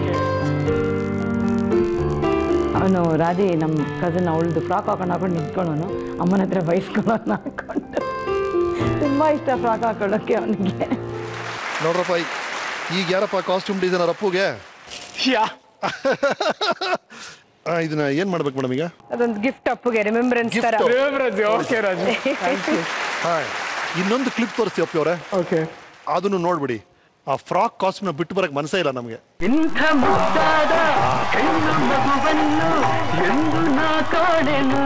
ಅವನು ರಾಧೆ ನಮ್ಮ ಕಸನ್ ಅವಳದು ಫ್ರಾಕ್ ಹಾಕೊಂಡು ಹಾಕೊಂಡು ನಿಂತ್ಕೊಳ್ಳೋನು ಅಮ್ಮನ ಹತ್ರ ಬಯಸ್ಕೊಳ್ಳೋನು ಹಾಕೊಂಡು ತುಂಬ ಇಷ್ಟ ಫ್ರಾಕ್ ಹಾಕೊಳ್ಳೋಕ್ಕೆ ಅವನಿಗೆ ನೋಡ್ರಪ್ಪ ಈ- ಈಗ ಯಾರಪ್ಪ ಕಾಸ್ಟ್ಯೂಮ್ ಡಿಸೈನರ್ ಅಪ್ಪುಗೆ ಯಾ ಆ, ಇದನ್ನ ಏನ್ ಮಾಡ್ಬೇಕು ಮೇಡಮ್ ಈಗ ಅದೊಂದು ಗಿಫ್ಟ್ ಅಪ್ಪುಗೆ ರಿಮೆಂಬರೆನ್ಸ್ ತರ ಓಕೆ ರಾಜು ಹಾಯ್ ಇನ್ನೊಂದು ಕ್ಲಿಪ್ ತೋರಿಸ್ತೀವಿ ಅಪ್ಪಿ ಅವರೇ ಓಕೆ ಅದನ್ನು ನೋಡ್ಬಿಡಿ ಆ ಫ್ರಾಕ್ ಕಾಸ್ಟ್ಯೂಮ್ನ ಬಿಟ್ಟು ಬರಕ್ ಮನಸ್ಸೇ ಇಲ್ಲ ನಮಗೆ ಇಂಥ ಮುದ್ದಾದ ಹೆಣ್ಣು ಮಗುವನ್ನು ಎಂದು ನಾ ಕಾಣೆನು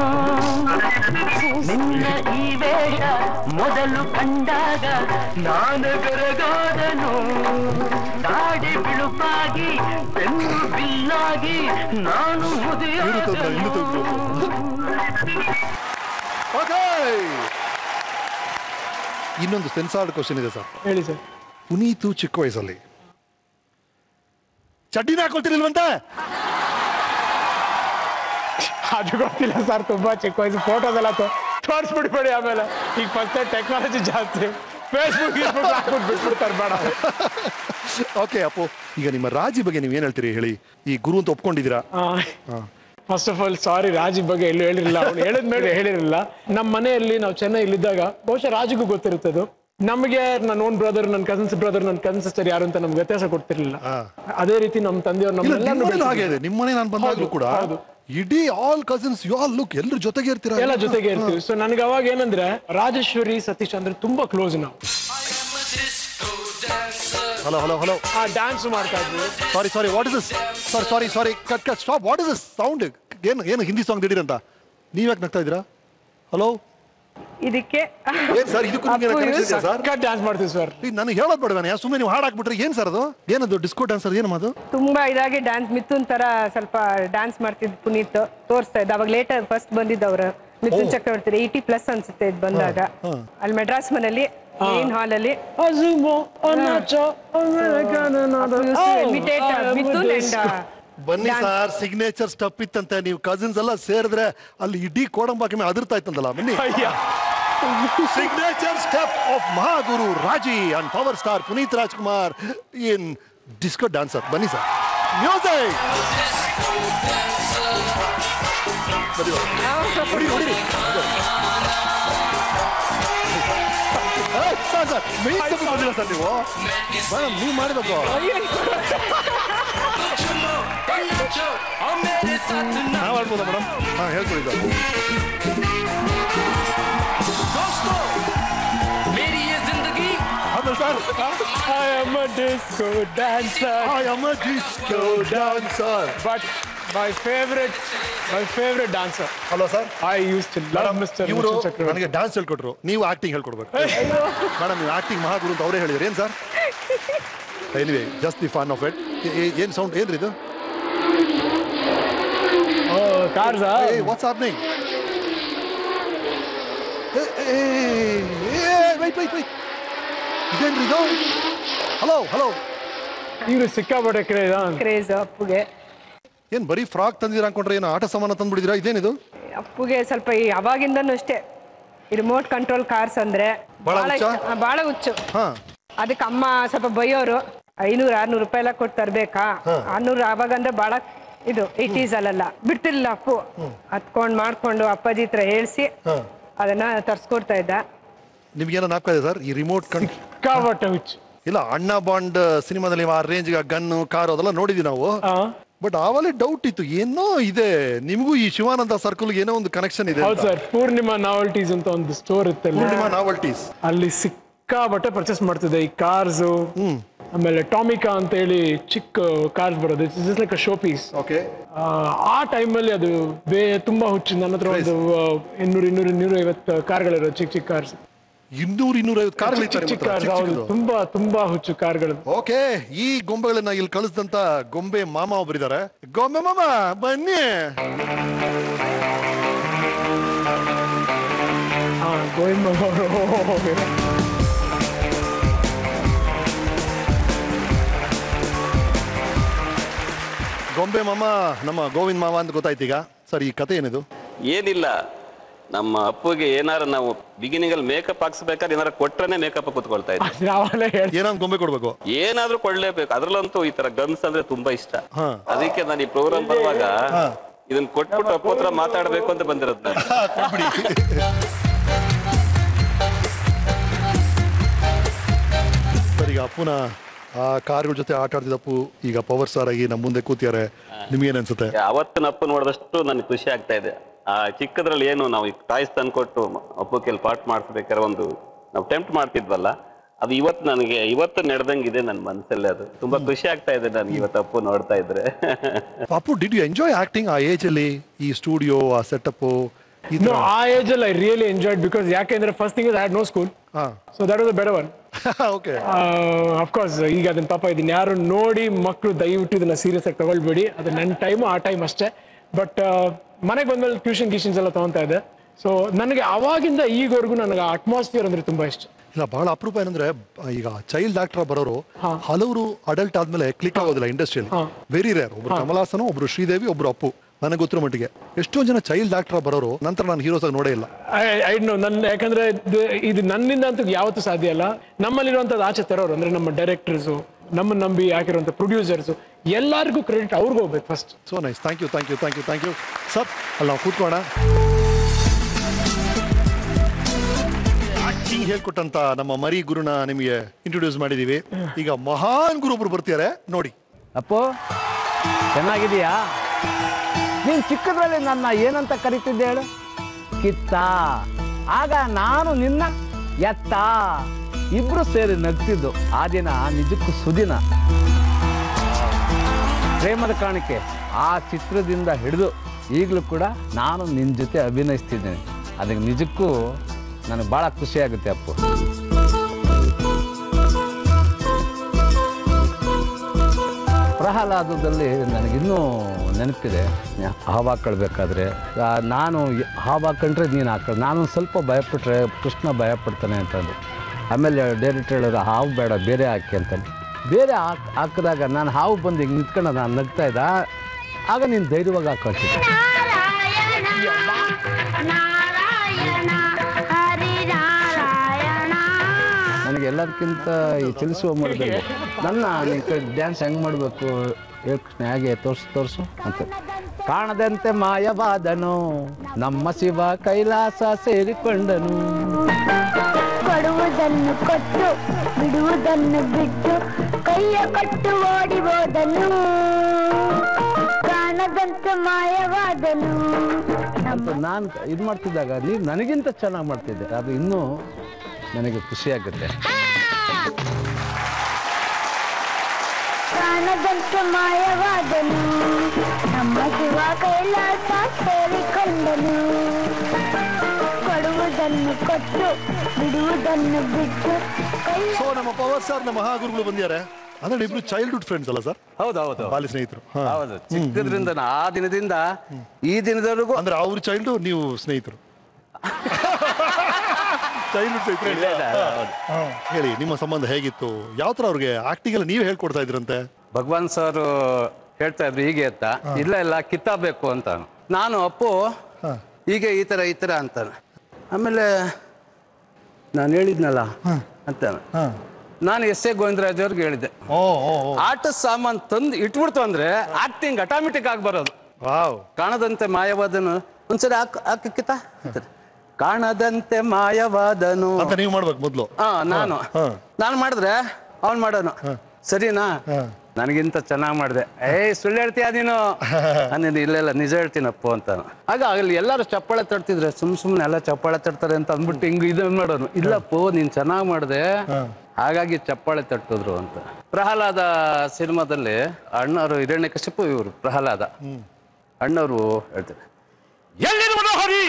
ನಿನ್ನ ಈ ವೇಷ ಮೊದಲು ಕಂಡಾಗ ನಾನು ಗರಗಾದನು ದಾಡಿ ಬಿಳುಪಾಗಿ ಬೆನ್ನು ಬಿಲ್ಲಾಗಿ ನಾನು ಮುದಿಯಾದನು ಓಕೆ ಇನ್ನೊಂದು ಸೆನ್ಸಾರ್ಡ್ ಕ್ವಶನ್ ಇದೆ ಸರ್ ಹೇಳಿ ಸರ್ ಪುನೀತು ಚಿಕ್ಕ ವಯಸ್ಸಲ್ಲಿ ಚಡ್ಡಿನ ಹಾಕೊಳ್ತಿರ್ಲಿಲ್ವಂತೆ ಅದು ಗೊತ್ತಿಲ್ಲ ಸರ್ ತುಂಬಾ ಚಿಕ್ಕ ವಯಸ್ಸು ಫೋಟೋಸ್ ಎಲ್ಲ ತೋರಿಸ್ಬಿಡ್ಬೇಡಿ ಆಮೇಲೆ ಈಗ ಫಸ್ಟ್ ಟೆಕ್ನಾಲಜಿ ಜಾಸ್ತಿ ಫೇಸ್ಬುಕ್ ಗೀಸ್ಬುಕ್ ಹಾಕ್ಬಿಟ್ಟು ಬಿಟ್ಬಿಡ್ತಾರೆ ಬೇಡ ಓಕೆ ಅಪ್ಪು ಈಗ ನಿಮ್ಮ ರಾಜಿ ಬಗ್ಗೆ ನೀವು ಏನ್ ಹೇಳ್ತೀರಿ ಹೇಳಿ ಈ ಗುರು ಅಂತ ಒಪ್ಕೊಂಡಿದ್ದೀರಾ first of all sorry Raji ಬಗ್ಗೆ ಎಲ್ಲೂ ಹೇಳಿರಲಿಲ್ಲ ಅವ್ನು ಹೇಳಿದ ಮೇಲೆ ಹೇಳಿರಲಿಲ್ಲ ನಮ್ಮ ಮನೆಯಲ್ಲಿ ನಾವು ಚೆನ್ನೈಲಿದ್ದಾಗ ಬಹುಶಃ ರಾಜಿಗೂ ಗೊತ್ತಿರುತ್ತದು ನಮಗೆ ನನ್ನ ಓನ್ ಬ್ರದರ್ ನನ್ನ ಕಸಿನ್ಸ್ ಬ್ರದರ್ ನನ್ನ ಕಸಿನ್ ಸಿಸ್ಟರ್ ಯಾರು ಅಂತ ನಮ್ಗೆ ವ್ಯತ್ಯಾಸ ಕೊಡ್ತಿರ್ಲಿಲ್ಲ ಅದೇ ರೀತಿ ನಮ್ಮ ತಂದೆಯವ್ರು ಇಲ್ಲ ನಮ್ಮೆಲ್ಲರನ್ನೂ ನಿಮ್ಮನೇಲಿ ಹಾಗೆ ಬೆಳ್ಸಿದ್ರು. ಇದೆ ನಿಮ್ಮನೆ ನಾನು ಬಂದಾಗ್ಲೂ ಹೌದು, ಕೂಡ ಹೌದು. ಇಡೀ all cousins you all look ಎಲ್ಲರೂ ಜೊತೆಗೆ ಇರ್ತೀರಾ ಎಲ್ಲ ಜೊತೆಗೆ ಇರ್ತೀವಿ ಸೊ ನನಗೆ ಅವಾಗ ಏನಂದ್ರೆ ರಾಜೇಶ್ವರಿ ಸತೀಶ್ ಅಂದ್ರೆ ತುಂಬಾ ಕ್ಲೋಸ್ ನಾವು ಹಲೋ ಹಲೋ ಹಲೋ ಆ ಡ್ಯಾನ್ಸ್ ಮಾಡ್ತಾ ಇದ್ವಿ sorry sorry what is this sorry sorry sorry cut cut stop what is this sound ಏನು ಏನು ಹಿಂದಿ ಸಾಂಗ್ ದಿಢೀರಂತ ನೀವ್ಯಾಕೆ ನಗ್ತಾ ಇದ್ದೀರಾ ಹಲೋ ಇದಕ್ಕೆ ಏನ್ ಸರ್ ಇದಕ್ಕೂ ನಿಮ್ಗೆ ಅಪ್ಪು connection use- ಇದೆಯಾ ಸರ್ ಸಖತ್ ಡ್ಯಾನ್ಸ್ ಮಾಡ್ತೀವಿ ಸರ್ ಈಗ ನನಗೆ ಹೇಳೋದು ಬೇಡವೇನೆ ಸುಮ್ಮನೆ ನೀವು ಹಾಡು ಹಾಕ್ಬಿಟ್ರೆ ಏನ್ ಸರ್ ಅದು ಏನದು ಡಿಸ್ಕೋ ಡ್ಯಾನ್ಸರ್ ಏನಮ್ಮ ಅದು ತುಂಬಾ ಇದಾಗಿ ಡ್ಯಾನ್ಸ್ ಮಿಥುನ್ ತರ ಸ್ವಲ್ಪ ಡ್ಯಾನ್ಸ್ ಮಾಡ್ತಿದ್ ಪುನೀತ್ ತೋರಿಸ್ತಾ ಇದ್ದ ಅವಾಗ ಲೇಟರ್ ಫಸ್ಟ್ ಬಂದಿದ್ದವ್ರು ಮಿಥುನ್ ಚಕ್ರವರ್ತಿ ಏಯ್ಟಿ ಪ್ಲಸ್ ಅನ್ಸುತ್ತೆ ಇದು ಬಂದಾಗ ಅಲ್ಲಿ ಮೆಡ್ರಾಸ್ ಮನೇಲಿ ಮೇನ್ ಹಾಲ್ ಅಲ್ಲಿ imitate ಮಿಥುನ್ and ಬನ್ನಿ ಸರ್ ಸಿಗ್ನೇಚರ್ ಸ್ಟಪ್ ಇತ್ತಂತೆ ನೀವು ಕಸಿನ್ಸ್ ಎಲ್ಲ ಸೇರಿದ್ರೆ ಅಲ್ಲಿ ಇಡೀ ಕೋಡಂಬಾಕಿ ಮೇಲೆ ಅದಿರ್ತಾ ಇತ್ತಂತಲ್ಲ ಬನ್ನಿ signature step of Mahaguru Raji and power star Puneeth Rajkumar in disco dancer ಬನ್ನಿ ಸರ್ ಮ್ಯೂಸಿಕ್ ಹೊಡಿ ಹೊಡಿ ಸರ್ ಸರ್ ಮೇನ್ ಸ್ಟೆಪ್ ಬಂದಿಲ್ಲ ಸರ್ ನೀವು ಮೇಡಮ್ ನೀವು ಮಾಡಬೇಕು ನಾವು ಆಡ್ಬೋದಾ ಮೇಡಮ್ ಹಾಂ ಹೇಳ್ಕೊಡಿ ಸರ್ ಹೌದು sir I am a disco dancer. I am a disco dancer But my favorite, my favorite dancer. Hello sir I used to love Mr. ಇವರು Mr. Chakravarti. ನನಗೆ ಡ್ಯಾನ್ಸ್ ಹೇಳ್ಕೊಟ್ರು ನೀವು ಆಕ್ಟಿಂಗ್ ಹೇಳ್ಕೊಡ್ಬೇಕು ಮೇಡಮ್ ನೀವು acting ಮಹಾಗುರು ಅಂತ ಅವರೇ ಹೇಳಿದ್ರು ಏನು sir anyway just the fun of it ಏನು ಸೌಂಡ್ ಏನ್ರಿ ಇದು Oh, cars, huh? What's happening wait wait wait ಇದೇನ್ರಿ ಇದು ಹಲೋ ಹಲೋ ಇವರು ಸಿಕ್ಕಾಪಟ್ಟೆ ಕ್ರೇಜ್ ಕ್ರೇಜ್ ಅಪ್ಪುಗೆ ಏನ್ ಬರೀ ಫ್ರಾಕ್ ತಂದಿದ್ದೀರಾ ಅನ್ಕೊಂಡ್ರೆ ಏನು ಆಟ ಸಾಮಾನು ತಂದ್ಬಿಟ್ಟಿದ್ದೀರಾ ಇದೇನಿದು ಅಪ್ಪುಗೆ ಸ್ವಲ್ಪ ಈ ಅವಾಗಿಂದನೂ ಅಷ್ಟೇ ರಿಮೋಟ್ ಕಂಟ್ರೋಲ್ ಕಾರ್ಸ್ ಅಂದ್ರೆ ಬಾಳ ಬಾಳ ಹುಚ್ಚಾ? ಇಷ್ಟ- ಆ, ಬಾಳ ಹುಚ್ಚು ಹಾ ಅದಕ್ಕೆ ಅಮ್ಮ ಸ್ವಲ್ಪ ಬೈಯೋರು ಐನೂರು ಆರ್ನೂರು ರೂಪಾಯಿ ಎಲ್ಲ ಕೊಟ್ಟು ತರ್ಬೇಕಾ ಆರ್ನೂರು ಆವಾಗ ಅಂದ್ರೆ ಬಾಳ ಇದು ಏಟೀಸ್ ಅಲ್ಲೆಲ್ಲ ಬಿಡ್ತಿರ್ಲಿಲ್ಲ ಅಪ್ಪು ಹತ್ಕೊಂಡ್ ಮಾಡ್ಕೊಂಡು ಅಪ್ಪಾಜಿ ಹತ್ರ ಹೇಳ್ಸಿ ಅದನ್ನ ತರ್ಸ್ಕೊಡ್ತಾ ಇದ್ದ ನಿಮ್ಗೇನೋ ನಾಪ್ಕ ಇದೆ ಸರ್ ಈ ರಿಮೋಟ್ ಕಣ್ ಸಿಕ್ಕಾಪಟ್ಟೆ ಹುಚ್ಚು ಇಲ್ಲ ಅಣ್ಣ ಬಾಂಡ್ ಸಿನಿಮಾದಲ್ಲಿ ಆ ರೇಂಜ್ ಗನ್ನು ಕಾರು ಅದೆಲ್ಲ ನೋಡಿದ್ವಿ ನಾವು ಆ, ಬಟ್ ಆವಲೇ ಡೌಟ್ ಇತ್ತು ಏನೋ ಇದೆ ನಿಮಗೂ ಈ ಶಿವಾನಂದ ಸರ್ಕಲ್ ಏನೋ ಒಂದು ಕನೆಕ್ಷನ್ ಇದೆ ಹೌದು ಸರ್ ಪೂರ್ಣಿಮಾ ನಾವಲ್ಟೀಸ್ ಅಂತ ಒಂದು ಸ್ಟೋರ್ ಇತ್ತಲ್ಲ ಪೂರ್ಣಿಮಾ ನಾವಲ್ಟೀಸ್ ಅಲ್ಲಿ ಸಿಕ್ಕಾಪಟ್ಟೆ ಪರ್ಚೇಸ್ ಮಾಡ್ತಿದ್ದೆ ಈ ಕಾರ್ಸ್ ಆಮೇಲೆ ಟಾಮಿಕಾ ಅಂತ ಹೇಳಿ ಚಿಕ್ಕ ಕಾರ್ಸ್ ಬರೋದು it's just like showpiece okay ಆ ಟೈಮಲ್ಲಿ ಅದು ಬೇ ತುಂಬಾ ಹುಚ್ಚು ನನ್ನ ಹತ್ರ ಒಂದು ಇನ್ನೂರು ಇನ್ನೂರು ಇನ್ನೂರ ಐವತ್ತು ಕಾರ್ಗಳಿರೋ ಚಿಕ್ಕ ಚಿಕ್ಕ ಕಾರ್ಸ್ ಇನ್ನೂರು ಇನ್ನೂರೈವತ್ತು ಕಾರ್ಗಳು ಚಿಕ್ಕ ಚಿಕ್ಕ ಕಾರ್ಸ್ ಹೌದು ತುಂಬಾ ತುಂಬಾ ಹುಚ್ಚು ಕಾರ್ಗಳು ಓಕೆ ಈ ಗೊಂಬೆಗಳನ್ನ ಇಲ್ಲಿ ಕಳಿಸಿದಂತ ಗೊಂಬೆ ಮಾಮ ಒಬ್ಬರಿದ್ದಾರೆ ಗೊಂಬೆ ಮಾಮ ಬನ್ನಿ ಹಾ ಗೋವಿಂದ ಅವರು ಗೊಂಬೆ ಮಾಮ ನಮ್ಮ ಗೋವಿಂದ್ ಮಾಮ ಅಂತ ಗೊತ್ತಾಯ್ತು ಈಗ ಸರ್ ಈ ಕತೆ ಏನಿದು ಏನಿಲ್ಲ ನಮ್ಮ ಅಪ್ಪುಗೆ ಏನಾರ ನಾವು ಬಿಗಿನಿಂಗ್ ಅಲ್ಲಿ ಮೇಕಪ್ ಹಾಕ್ಸ್ಬೇಕಾದ್ರೆ ಏನಾರ ಕೊಟ್ರೇನೆ ಮೇಕಪ್ ಕುತ್ಕೊಳ್ತಾ ಇದ್ದೆ ನಾವಲ್ಲೇ ಹೇಳಿ ಏನಂತ ಗೊಂಬೆ ಕೊಡ್ಬೇಕು ಏನಾದ್ರೂ ಕೊಡ್ಲೇಬೇಕು ಅದ್ರಲ್ಲಂತೂ ಈ ತರ ಗನ್ಸ್ ಅಂದ್ರೆ ತುಂಬಾ ಇಷ್ಟ ಹಾ. ಅದಕ್ಕೆ ನಾನು ಈ ಪ್ರೋಗ್ರಾಮ್ ಬರುವಾಗ ಇದನ್ನ ಕೊಟ್ಬಿಟ್ಟು ಅಪ್ಪು ಹತ್ರ ಮಾತಾಡ್ಬೇಕು ಅಂತ ಬಂದಿರೋದು ನಾನು ಸರ್ ಈಗ ಅಪ್ಪುನ ಆ ಕಾರ್ಗಳ ಜೊತೆ ಆಟ ಆಡ್ತಿದ್ದಪ್ಪು ಈಗ ಪವರ್ ಸ್ಟಾರ್ ಆಗಿ ನಮ್ಮ ಮುಂದೆ ಕೂತಿದ್ದಾರೆ ನಿಮ್ಗೇನ್ ಅನ್ಸುತ್ತೆ ಅವತ್ತಿನ ಅಪ್ಪು ನೋಡಿದಷ್ಟು ನನಗೆ ಖುಷಿ ಆಗ್ತಾ ಇದೆ ಆ ಚಿಕ್ಕದ್ರಲ್ಲಿ ಏನು ನಾವು ಟಾಯ್ಸ್ ತಂದ್ಕೊಟ್ಟು ಅಪ್ಪು ಕೆಲ್ ಪಾಠ ಮಾಡಿಸ್ಬೇಕಾದ್ರೆ ಒಂದು ನಾವು ಟೆಂಪ್ಟ್ ಮಾಡ್ತಿದ್ವಲ್ಲ ಅದು ಇವತ್ತು ನನಗೆ ಇವತ್ತು ನಡೆದಂಗಿದೆ ನನ್ನ ಮನಸ್ಸಲ್ಲಿ ಅದು ತುಂಬಾ ಖುಷಿ ಆಗ್ತಾ ಇದೆ ನನಗೆ ಇವತ್ತು ಅಪ್ಪು ನೋಡ್ತಾ ಇದ್ರೆ Appu did you enjoy acting ಆ ಏಜ್ ಅಲ್ಲಿ ಈ ಸ್ಟುಡಿಯೋ ಆ ಸೆಟಪ್ ನೋ ಆ ಏಜ್ ಅಲ್ಲಿ ಐ ರಿಯಲಿ ಎಂಜಾಯ್ಡ್ ಬಿಕಾಸ್ ಯಾಕೆಂದ್ರೆ first thing is had no school ಹಾ so that was better one okay of course ಈಗ ಅದನ್ನ ಪಾಪ ಇದನ್ನ ಯಾರು ನೋಡಿ ಮಕ್ಕಳು ದಯವಿಟ್ಟು ಇದನ್ನ ಸೀರಿಯಸ್ ಆಗಿ ತಗೊಳ್ಬೇಡಿ ಅದು ನನ್ನ ಟೈಮು ಆ ಟೈಮ್ ಅಷ್ಟೇ ಬಟ್ ಮನೆಗೆ ಬಂದ್ಮೇಲೆ ಟ್ಯೂಷನ್ ಗೀಷನ್ಸ್ ಎಲ್ಲ ತಗೊಂತಾ ಇದೆ ಸೊ ನನಗೆ ಅವಾಗಿಂದ ಈಗವರೆಗೂ ನನಗೆ ಅಟ್ಮಾಸ್ಫಿಯರ್ ಅಂದ್ರೆ ತುಂಬಾ ಇಷ್ಟ ಇಲ್ಲ ಬಹಳ ಅಪರೂಪ ಏನಂದ್ರೆ ಬ- ಈಗ ಚೈಲ್ಡ್ ಡಾಕ್ಟರ್ ಬರೋರು ಹಲವರು ಅಡಲ್ಟ್ ಆದ್ಮೇಲೆ ಕ್ಲಿಕ್ ಆಗೋದಿಲ್ಲ ಇಂಡಸ್ಟ್ರಿಯಲ್ಲಿ ವೆರಿ ರೇರ್ ಒಬ್ರು ಕಮಲಾಸನ ಒಬ್ರು ಶ್ರೀದೇವಿ ಒಬ್ರು ಅಪ್ಪು ನನಗೆ ಗೊತ್ತಿರೋ ಮಟ್ಟಿಗೆ ಎಷ್ಟೊಂದು ಜನ ಚೈಲ್ಡ್ ಡಾಕ್ಟರ್ ಬರೋರು ನಂತರ ನಾನು ಹೀರೋಸ್ ಆಗಿ ನೋಡೇ ಇಲ್ಲ ಐ ನೋ ನನ್ನ ಯಾಕಂದ್ರೆ ಇದು- ಇದು ನನ್ನಿಂದ ಅಂತೂ ಯಾವತ್ತೂ ಸಾಧ್ಯ ಅಲ್ಲ ನಮ್ಮಲ್ಲಿರುವಂಥದ್ದು ಆಚೆ ತರೋರು ಅಂದ್ರೆ ನಮ್ಮ ಡೈರೆಕ್ಟರ್ಸು ನಮ್ಮ ನಂಬಿ ಹಾಕಿರುವಂಥ ಪ್ರೊಡ್ಯೂಸರ್ಸು ಎಲ್ಲರಿಗೂ ಕ್ರೆಡಿಟ್ ಅವ್ರಿಗೂ ಹೋಗ್ಬೇಕು first so nice thank you thank you thank you thank you sir ಅಲ್ಲಿ ನಾವು ಕೂತ್ಕೋಣ ಆಕ್ಟಿಂಗ್ ಹೇಳ್ಕೊಟ್ಟಂತ ನಮ್ಮ ಮರಿ ಗುರುನ ನಿಮಗೆ ಇಂಟ್ರೊಡ್ಯೂಸ್ ಮಾಡಿದೀವಿ ಈಗ ಮಹಾನ್ ಗುರು ಒಬ್ರು ಬರ್ತಿದ್ದಾರೆ ನೋಡಿ ಅಪ್ಪು ಚೆನ್ನಾಗಿದೀಯಾ ನೀನು ಚಿಕ್ಕದ್ರಲ್ಲಿ ನನ್ನ ಏನಂತ ಕರಿತಿದ್ದೆ ಹೇಳು ಕಿತ್ತ ಆಗ ನಾನು ನಿನ್ನ ಎತ್ತ ಇಬ್ರು ಸೇರಿ ನಗ್ತಿದ್ದು ಆ ದಿನ ನಿಜಕ್ಕೂ ಸುದಿನ ಪ್ರೇಮದ ಕಾಣಿಕೆ ಆ ಚಿತ್ರದಿಂದ ಹಿಡಿದು ಈಗಲೂ ಕೂಡ ನಾನು ನಿನ್ನ ಜೊತೆ ಅಭಿನಯಿಸ್ತಿದ್ದೇನೆ ಅದಕ್ಕೆ ನಿಜಕ್ಕೂ ನನಗೆ ಭಾಳ ಖುಷಿಯಾಗುತ್ತೆ ಅಪ್ಪು ಪ್ರಹ್ಲಾದದಲ್ಲಿ ನನಗಿನ್ನೂ ನೆನಪಿದೆ ಹಾವು ಹಾಕೊಳ್ಬೇಕಾದ್ರೆ ಆ, ನಾನು ಯ- ಹಾವು ಹಾಕೊಂಡ್ರೆ ನೀನು ಹಾಕೊಳ್ಳ ನಾನು ಸ್ವಲ್ಪ ಭಯಪಟ್ಟರೆ ಕೃಷ್ಣ ಭಯಪಡ್ತಾನೆ ಅಂತಂದು ಆಮೇಲೆ ಡೈರೆಕ್ಟ್ ಹೇಳಿದ್ರು ಹಾವು ಬೇಡ ಬೇರೆ ಹಾಕಿ ಅಂತಂದು ಬೇರೆ ಹಾಕ್ ಹಾಕಿದಾಗ ನಾನು ಹಾವು ಬಂದು ಹಿಂಗೆ ನಿಂತ್ಕೊಂಡು ನಾನು ನಗ್ತಾ ಇದ್ದ ಆಗ ನೀನು ಧೈರ್ಯವಾಗಿ ಹಾಕೊಳ್ತಿದ್ದೆ ನನಗೆ ಎಲ್ಲದಕ್ಕಿಂತ ಈ ಚಲಿಸುವ ಮರದಲ್ಲಿ ನನ್ನ ನೀನು ಕೈ ಡ್ಯಾನ್ಸ್ ಹೆಂಗೆ ಮಾಡಬೇಕು ಕೃಷ್ಣ ಹೇಗೆ ತೋರಿಸು ತೋರಿಸು ಅಂತ ಕಾಣದಂತೆ ಮಾಯವಾದನು ನಮ್ಮ ಶಿವ ಕೈಲಾಸ ಸೇರಿಕೊಂಡನು ಕೊಡುವುದು ಕೊಡುವುದನ್ನು ಕೊಟ್ಟು ಬಿಡುವುದನ್ನು ಬಿಟ್ಟು ಕೈಯ ಕೊಟ್ಟು ಓಡಿ ಹೋದನು ಕಾಣದಂತೆ ಮಾಯವಾದನು ಅಂತ ನಾನು ಇದು ಮಾಡ್ತಿದ್ದಾಗ ನೀವು ನನಗಿಂತ ಚೆನ್ನಾಗಿ ಮಾಡ್ತಿದ್ದೆ ಅದು ಇನ್ನೂ ನನಗೆ ಖುಷಿಯಾಗುತ್ತೆ ಕಾಣದಂತೆ ಮಾಯವಾದನು ನಮ್ಮ ಶಿವ ಕೈಲಾಸ ಸೇರಿಕೊಂಡನು ಕೊಡುವುದನ್ನು ಕೊಟ್ಟು ಬಿಡುವುದನ್ನು ಬಿಟ್ಟು ಕೈಯ ಸೊ ನಮ್ಮ ಪವರ್ ಸ್ಟಾರ್ ನಮ್ಮ ಮಹಾಗುರುಗಳು ಬಂದಿದ್ದಾರೆ ಅಂದ್ರೆ ಇಬ್ರು ಚೈಲ್ಡ್ಹುಡ್ ಫ್ರೆಂಡ್ಸ್ ಅಲ್ಲ ಸರ್ ಹೌದೌದು ಬಾಲ್ಯ ಸ್ನೇಹಿತರು ಹಾ. ಹೌದು ಚಿಕ್ಕದ್ರಿಂದ ಆ ದಿನದಿಂದ ಈ ದಿನದವರೆಗೂ ಅಂದ್ರೆ ಅವ್ರ ಚೈಲ್ಡ್ ನೀವು ಸ್ನೇಹಿತರು ಚೈಲ್ಡ್ಹುಡ್ ಸ್ನೇಹಿತರು ಇಲ್ಲ, ಇಲ್ಲ, ಹೌದು. ಹಾ. ಹೇಳಿ ನಿಮ್ಮ ಸಂಬಂಧ ಹೇಗಿತ್ತು ಯಾವ ತರ ಅವ್ರಿಗೆ ಆಕ್ಟಿಂಗ್ ಎಲ್ಲ ನೀವು ಹೇಳ್ಕೊಡ್ತಾ ಇದ್ರಂತೆ ಭಗವಾನ್ ಸರ್ ಹೇಳ್ತಾ ಇದ್ರು ಹೀಗೆ ಅಂತ ಇಲ್ಲ ಇಲ್ಲ ಕಿತ್ತಾಬೇಕು ಅಂತ ನಾನು ಅಪ್ಪು ಹೀಗೆ ಈ ತರ ಈ ತರ ಅಂತಾನೆ ಆಮೇಲೆ ನಾನು ಹೇಳಿದ್ನಲ್ಲ ಅಂತಾನೆ ನಾನು ಎಸ್ ಎ ಗೋವಿಂದರಾಜ್ ಅವ್ರಿಗೆ ಹೇಳಿದ್ದೆ ಆಟ ಸಾಮಾನ್ ತಂದು ಇಟ್ಬಿಡ್ತು ಅಂದ್ರೆ ಆಕ್ಟಿಂಗ್ ಆಟೋಮೆಟಿಕ್ ಆಗಿ ಬರೋದು ಕಾಣದಂತೆ ಮಾಯವಾದನು ಒಂದ್ಸರಿ ಹಾಕ್ ಹಾಕಿಕ್ಕಿತ ಕಾಣದಂತೆ ಮಾಯವಾದನು ಅಂತ ನೀವು ಮಾಡ್ಬೇಕು ಮೊದ್ಲು ಹಾ ನಾನು ನಾನು ಮಾಡಿದ್ರೆ ಅವ್ನು ಮಾಡೋನು ಸರಿನಾ ನನಗಿಂತ ಚೆನ್ನಾಗಿ ಮಾಡಿದೆ ಏಯ್ ಸುಳ್ಳು ಹೇಳ್ತೀಯ ನೀನು ನಾನು ಇಲ್ಲ ಇಲ್ಲ ನಿಜ ಹೇಳ್ತೀನಪ್ಪ ಅಂತ ಆಗ ಅಲ್ಲಿ ಎಲ್ಲರೂ ಚಪ್ಪಾಳೆ ತಡ್ತಿದ್ರೆ ಸುಮ್ ಸುಮ್ಮನೆ ಎಲ್ಲ ಚಪ್ಪಾಳೆ ತಡ್ತಾರೆ ಅಂತ ಅಂದ್ಬಿಟ್ಟು ಹಿಂಗ್ ಇದನ್ನ ಮಾಡೋನು ಇಲ್ಲಪ್ಪೋ ನೀನ್ ಚೆನ್ನಾಗಿ ಮಾಡಿದೆ ಹಾಗಾಗಿ ಚಪ್ಪಾಳೆ ತಟ್ಟಿದ್ರು ಅಂತ ಪ್ರಹ್ಲಾದ ಸಿನಿಮಾದಲ್ಲಿ ಅಣ್ಣವರು ಹಿರಣ್ಯಕಶಿಪು ಇವರು ಪ್ರಹ್ಲಾದ ಅಣ್ಣವರು ಹೇಳ್ತಾರೆ ಎಲ್ಲಿರುವನು ಹರಿ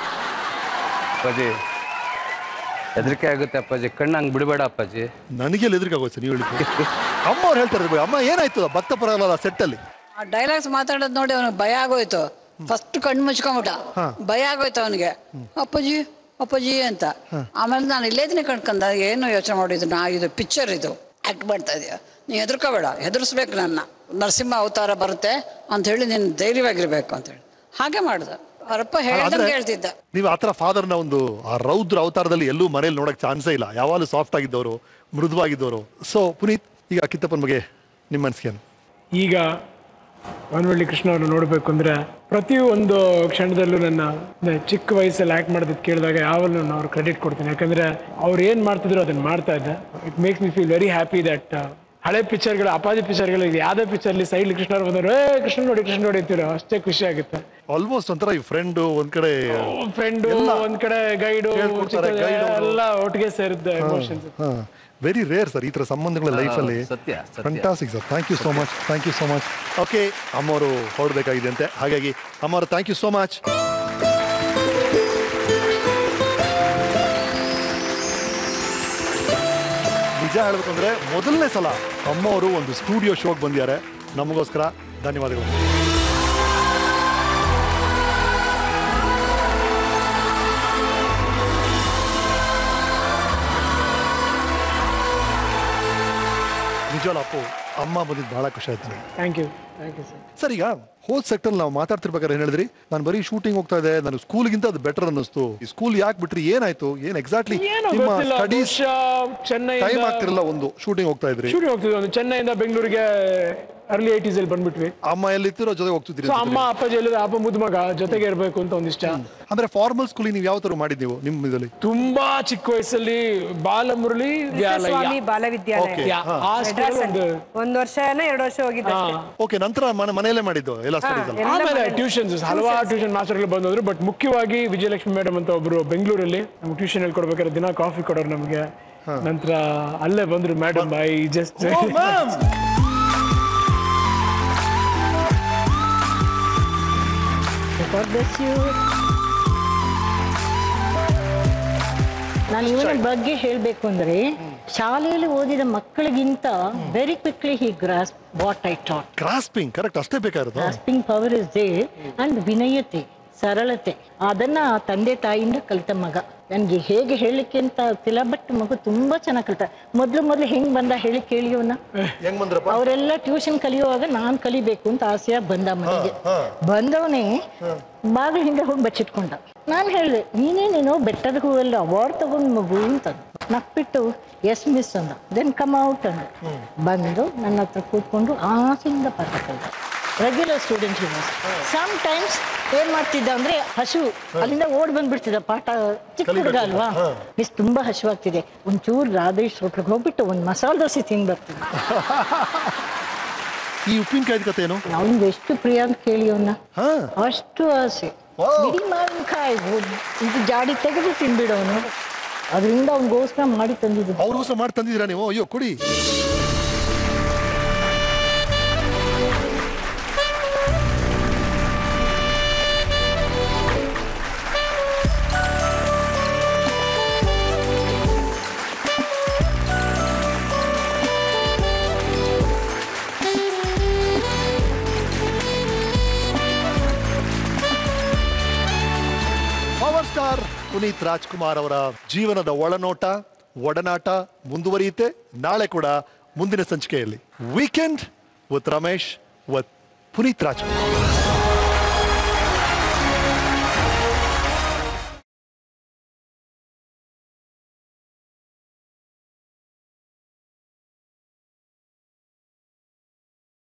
ಅಪ್ಪಾಜಿ ಹೆದರಿಕೆ ಆಗುತ್ತೆ ಅಪ್ಪಾಜಿ ಕಣ್ಣಂಗ್ ಬಿಡಬೇಡ ಅಪ್ಪಾಜಿ ನನಗೆ ಎದುರಿಗೆ ಆಗೋಯ್ತು ನೀವು ಹೇಳಿದ್ದು ಅಮ್ಮ ಅವ್ರು ಹೇಳ್ತಾರೆ ಇರ್ಬೇಕು. ಅಮ್ಮ ಏನಾಯ್ತು ಭಕ್ತ ಪರಲ್ಲ ಸೆಟ್ ಅಲ್ಲಿ ಆ ಡೈಲಾಗ್ಸ್ ಮಾತಾಡೋದು ನೋಡಿ ಅವನಿಗೆ ಭಯ ಆಗೋಯ್ತು ಫಸ್ಟ್ ಕಣ್ಣು ಮುಚ್ಕೊಂಬಿಟ್ಟ ಭಯ ಆಗೋಯ್ತು ಅವನಿಗೆ ಅಪ್ಪಾಜಿ ಅಪ್ಪಾಜಿ ಅಂತ ಆಮೇಲೆ ನಾನು ಇಲ್ಲೇದಿನೇ ಕಣ್ಕಂದ ಏನು ಯೋಚನೆ ಮಾಡಿದ್ದು ನಾ ಇದು ಪಿಕ್ಚರ್ ಇದು ಆಕ್ಟ್ ಮಾಡ್ತಾ ಇದೆಯಾ ನೀ ಹೆದರ್ಕೋಬೇಡ ಹೆದರ್ಸ್ಬೇಕು ನನ್ನ ನರಸಿಂಹ ಅವತಾರ ಬರುತ್ತೆ ಅಂತ ಹೇಳಿ ನೀನು ಧೈರ್ಯವಾಗಿರ್ಬೇಕು ಅಂತ ಹೇಳಿ ಹಾಗೆ ಮಾಡ್ದ ಅವರಪ್ಪ ಹೇಳ್ದಂಗೆ ಹೇಳ್ತಿದ್ದ ನೀವು ಆತರ ಫಾದರ್ನ ಒಂದು ಆ ರೌದ್ರ ಅವತಾರದಲ್ಲಿ ಎಲ್ಲೂ ಮನೇಲಿ ನೋಡಕ್ ಚಾನ್ಸೇ ಇಲ್ಲ ಯಾವಾಗಲೂ ಸಾಫ್ಟ್ ಆಗಿದ್ದವರು ಮೃದುವಾಗಿದ್ದವರು ಸೊ ಪುನೀತ್ ಈಗ ಕಿತ್ತಪ್ಪನ ಬಗ್ಗೆ ನಿಮ್ಮ ಅನ್ಸಿಕೆ ಈಗ ವನವಳ್ಳಿ ಕೃಷ್ಣ ಅವ್ರನ್ನ ನೋಡಬೇಕು ಅಂದ್ರೆ ಪ್ರತಿ ಒಂದು ಕ್ಷಣದಲ್ಲೂ ನನ್ನ ಅಂದ್ರೆ ಚಿಕ್ಕ ವಯಸ್ಸಲ್ಲಿ ಆಕ್ಟ್ ಮಾಡೋದಕ್ಕೆ ಕೇಳಿದಾಗ ಯಾವಾಗಲೂ ನಾನು ಅವ್ರು ಕ್ರೆಡಿಟ್ ಕೊಡ್ತೀನಿ ಯಾಕಂದ್ರೆ ಅವ್ರು ಏನ್ ಮಾಡ್ತಿದ್ರು ಅದನ್ನ ಮಾಡ್ತಾ ಇದ್ದೆ it makes me feel very happy that ಹಳೆ ಪಿಕ್ಚರ್ಗಳು ಅಪಾಜಿ ಪಿಕ್ಚರ್ಗಳು ಯಾವುದೇ ಪಿಕ್ಚರ್ಲಿ ಸೈಡ್ ಕೃಷ್ಣ ಅವ್ರು ಬಂದವರು ಏ ಕೃಷ್ಣ ನೋಡಿ ಕೃಷ್ಣ ನೋಡಿ ಅಂತೀರೋ ಅಷ್ಟೇ ಖುಷಿ ಆಗುತ್ತೆ ಆಲ್ಮೋಸ್ಟ್ ಒಂಥರ ಈ ಫ್ರೆಂಡ್ ಒಂದ್ ಕಡೆ ಫ್ರೆಂಡು ಒಂದ್ ಕಡೆ ಗೈಡು ಹೇಳ್ಕೊಡ್ತಾರೆ, guide ಅವ್ರು. ಎಲ್ಲ ಒಟ್ಟಿಗೆ ಸೇರಿದ್ದೆ ಎಮೋಷನ್ಸ್ ವೆರಿ ರೇರ್ ಸರ್ ಈ ತರ ಸಂಬಂಧಗಳ ಲೈಫಲ್ಲಿ ಸತ್ಯ, ಸತ್ಯ. Fantastic sir thank you so much thank you so much okay ಅಮ್ಮವರು ಹೊರಡಬೇಕಾಗಿದೆ ಅಂತೆ ಹಾಗಾಗಿ ಅಮ್ಮವರು ಥ್ಯಾಂಕ್ ಯು ಸೋ ಮಚ್ ನಿಜ ಹೇಳ್ಬೇಕಂದ್ರೆ ಮೊದಲನೇ ಸಲ ಅಮ್ಮವರು ಒಂದು ಸ್ಟುಡಿಯೋ ಶೋಗೆ ಬಂದಿದ್ದಾರೆ ನಮಗೋಸ್ಕರ ಧನ್ಯವಾದಗಳು ನಿಜವಲ್ಲ ಅಪ್ಪು ಅಮ್ಮ ಬಂದಿದ್ದು ಬಹಳ ಖುಷಿ ಆಯ್ತು ನನಗೆ. Thank you thank you sir sir ಈಗ ಹೋದ್ ಸೆಕ್ಟರ್ ನಾವು ಮಾತಾಡ್ತಿರ್ಬೇಕಾದ್ರೆ ಏನ್ ಹೇಳಿದ್ರಿ ನಾನು ಬರೀ ಶೂಟಿಂಗ್ ಹೋಗ್ತಾ ಇದೆ ನಾನು ಸ್ಕೂಲ್ಗಿಂತ ಅದು ಬೆಟರ್ ಅನ್ನಿಸ್ತು ಈ ಸ್ಕೂಲ್ ಯಾಕೆ ಬಿಟ್ರಿ ಏನಾಯ್ತು ಏನ್ ಎಕ್ಸಾಕ್ಟ್ಲಿ ಏನೋ ನಿಮ್ಮ ಗೊತ್ತಿಲ್ಲ ಸ್ಟಡೀಸ್ ಚೆನ್ನೈ ಟೈಮ್ ಆಗ್ತಿರಲ್ಲ ಒಂದು ಶೂಟಿಂಗ್ ಹೋಗ್ತಾ ಇದ್ರಿ ಶೂಟಿಂಗ್ ಹೋಗ್ತಿದ್ವಿ ಒಂದು ಚೆನ್ನೈಯಿಂದ ಬೆಂಗಳೂರಿಗೆ ಅರ್ಲಿ ಏಟೀಸ್ ಅಲ್ಲಿ ಬಂದ್ಬಿಟ್ವಿ ಅಮ್ಮ ಎಲ್ಲಿತ್ತಿರೋ ಜೊತೆ ಹೋಗ್ತಿದ್ರಿ ಸೊ ಅಮ್ಮ ಅಪ್ಪಾಜಿ ಎಲ್ಲ ಅಪ್ಪ ಮುದ್ದು ಮಗ ಜೊತೆಗೆ ಇರಬೇಕು ಅಂತ ಒಂದಿಷ್ಟ ಅಂದ್ರೆ ಫಾರ್ಮಲ್ ಸ್ಕೂಲಿಗೆ ನೀವು ಯಾವ ತರ ಮಾಡಿದ್ ನೀವು ನಿಮ್ಮ ಇದರಲ್ಲಿ ತುಂಬಾ ಚಿಕ್ಕ ವಯಸ್ಸಲ್ಲಿ ಬಾಲಮುರಳಿ ವಿದ್ಯಾಲಯ ಸ್ವಾಮಿ ಬಾಲ ವಿದ್ಯಾಲಯ Okay, ಯಾ, ಹಾ. ಆ ಸ್ಕೂಲ್ ಒಂದು ಒಂದ್ ವರ್ಷ ಏನೋ ಎರಡು ವರ್ಷ ಹೋಗಿದ್ದೆ ಅಷ್ಟೇ. ಓಕೆ ನಂತರ ಮನೆ ಮನೆಯಲ್ಲೇ ಮಾಡಿದ್ದು ಎಲ್ಲ ಸ್ಟಡೀಸ್ ಅಲ್ಲ ಎಲ್ಲ ಆಮೇಲೆ ಮನೇಲಿ. ಟ್ಯೂಷನ್ಸ್ ಹಲವಾರು ಟ್ಯೂಷನ್ ಮಾಸ್ಟರ್ಗಳು ಬಂದವರು ಬಟ್ ಮುಖ್ಯವಾಗಿ ವಿಜಯಲಕ್ಷ್ಮಿ ಮೇಡಮ್ ಅಂತ ಒಬ್ರು ಬೆಂಗಳೂರಲ್ಲಿ ನಮ್ಗೆ ಟ್ಯೂಷನ್ ಹೇಳ್ಕೊಡ್ಬೇಕಾದ್ರೆ ದಿನ ಕಾಫಿ ಕೊಡೋರು ನಮಗೆ ನಂತರ ಅಲ್ಲೇ ಬಂದ್ರು madam I just God bless you. ನಾನು ಇವನ ಬಗ್ಗೆ ಹೇಳಬೇಕು ಅಂದ್ರೆ ಶಾಲೆಯಲ್ಲಿ ಓದಿದ ಮಕ್ಕಳಿಗಿಂತ very quickly he grasp what I taught grasping correct ಅಷ್ಟೇ ಬೇಕಾಗಿರೋದು grasping power is there and ವಿನಯತೆ ಸರಳತೆ ಅದನ್ನ ತಂದೆ ತಾಯಿಯಿಂದ ಕಲಿತ ಮಗ ನನಗೆ ಹೇಗೆ ಹೇಳಲಿಕ್ಕೆ ಅಂತ ಗೊತ್ತಿಲ್ಲ ಬಟ್ ಮಗು ತುಂಬಾ ಚೆನ್ನಾಗಿ ಕಲಿತ ಮೊದ್ಲು ಮೊದ್ಲು ಹೆಂಗ್ ಬಂದ ಹೇಳಿ ಕೇಳಿಯವನ್ನ ಹೆಂಗ್ ಬಂದ್ರಪ್ಪ ಅವರೆಲ್ಲ ಟ್ಯೂಷನ್ ಕಲಿಯುವಾಗ ನಾನ್ ಕಲಿಬೇಕು ಅಂತ ಆಸೆಯ ಬಂದ ಮನೆಗೆ ಬಂದವನೇ ಬಾಗಿಲು ಹಿಂದೆ ಹೋಗಿ ಬಚ್ಚಿಟ್ಕೊಂಡ ನಾನು ಹೇಳಿದೆ ನೀನೇನೇನೋ ಬೆಟ್ಟದ ಹೂವಲ್ಲಿ ಅವಾರ್ಡ್ ತಗೊಂಡ್ ಮಗು ಅಂತ ನಕ್ಬಿಟ್ಟು ಎಸ್ ಮಿಸ್ ಅಂದ ದೆನ್ ಕಮ್ ಔಟ್ ಅಂದ ಬಂದು ನನ್ನ ಹತ್ರ ಕೂತ್ಕೊಂಡು ಆಸೆಯಿಂದ ಪಾಠ ಕಲಿತ ರೆಗ್ಯುಲರ್ ಸ್ಟೂಡೆಂಟ್ ಸಮ್ ಟೈಮ್ಸ್ ಏನ್ ಮಾಡ್ತಿದ್ದ ಅಂದ್ರೆ ಹಸು ಅಲ್ಲಿಂದ ಓಡ್ ಬಂದ್ಬಿಡ್ತಿದ್ದ ಪಾಠ ಚಿಕ್ಕ ಹುಡುಗ ಅಲ್ವಾ ಮಿಸ್ ತುಂಬಾ ಹಸುವಾಗ್ತಿದೆ ಒಂಚೂರು ರಾಧೇಶ್ ಹೋಟ್ಲಿಗೆ ಹೋಗ್ಬಿಟ್ಟು ಒಂದು ಮಸಾಲೆ ದೋಸೆ ತಿಂದು ಬರ್ತೀನಿ ಈ ಉಪ್ಪಿನಕಾಯಿ ಕತೆ ಏನು ಅವ್ನಿಗೆ ಎಷ್ಟು ಪ್ರಿಯ ಅಂತ ಕೇಳಿ ಅವನ್ನ ಅಷ್ಟು ಆಸೆ ಬಿಡಿ ಮಾವಿನಕಾಯಿ ಇದು ಜಾಡಿ ತೆಗೆದು ತಿನ್ಬಿಡೋನು ಅದರಿಂದ ಅವ್ನಿಗೋಸ್ಕರ ಮಾಡಿ ತಂದಿದ್ದು ಅವ್ರಿಗೋಸ್ಕರ ಮಾಡಿ ತಂದಿದ್ದೀರಾ ನೀವು ಅಯ್ಯೋ ಕೊಡಿ ಪವರ್ ಸ್ಟಾರ್ ಪುನೀತ್ ರಾಜ್ಕುಮಾರ್ ಅವರ ಜೀವನದ ಒಳನೋಟ ಒಡನಾಟ ಮುಂದುವರಿಯುತ್ತೆ ನಾಳೆ ಕೂಡ ಮುಂದಿನ ಸಂಚಿಕೆಯಲ್ಲಿ weekend with Ramesh with Puneeth Rajkumar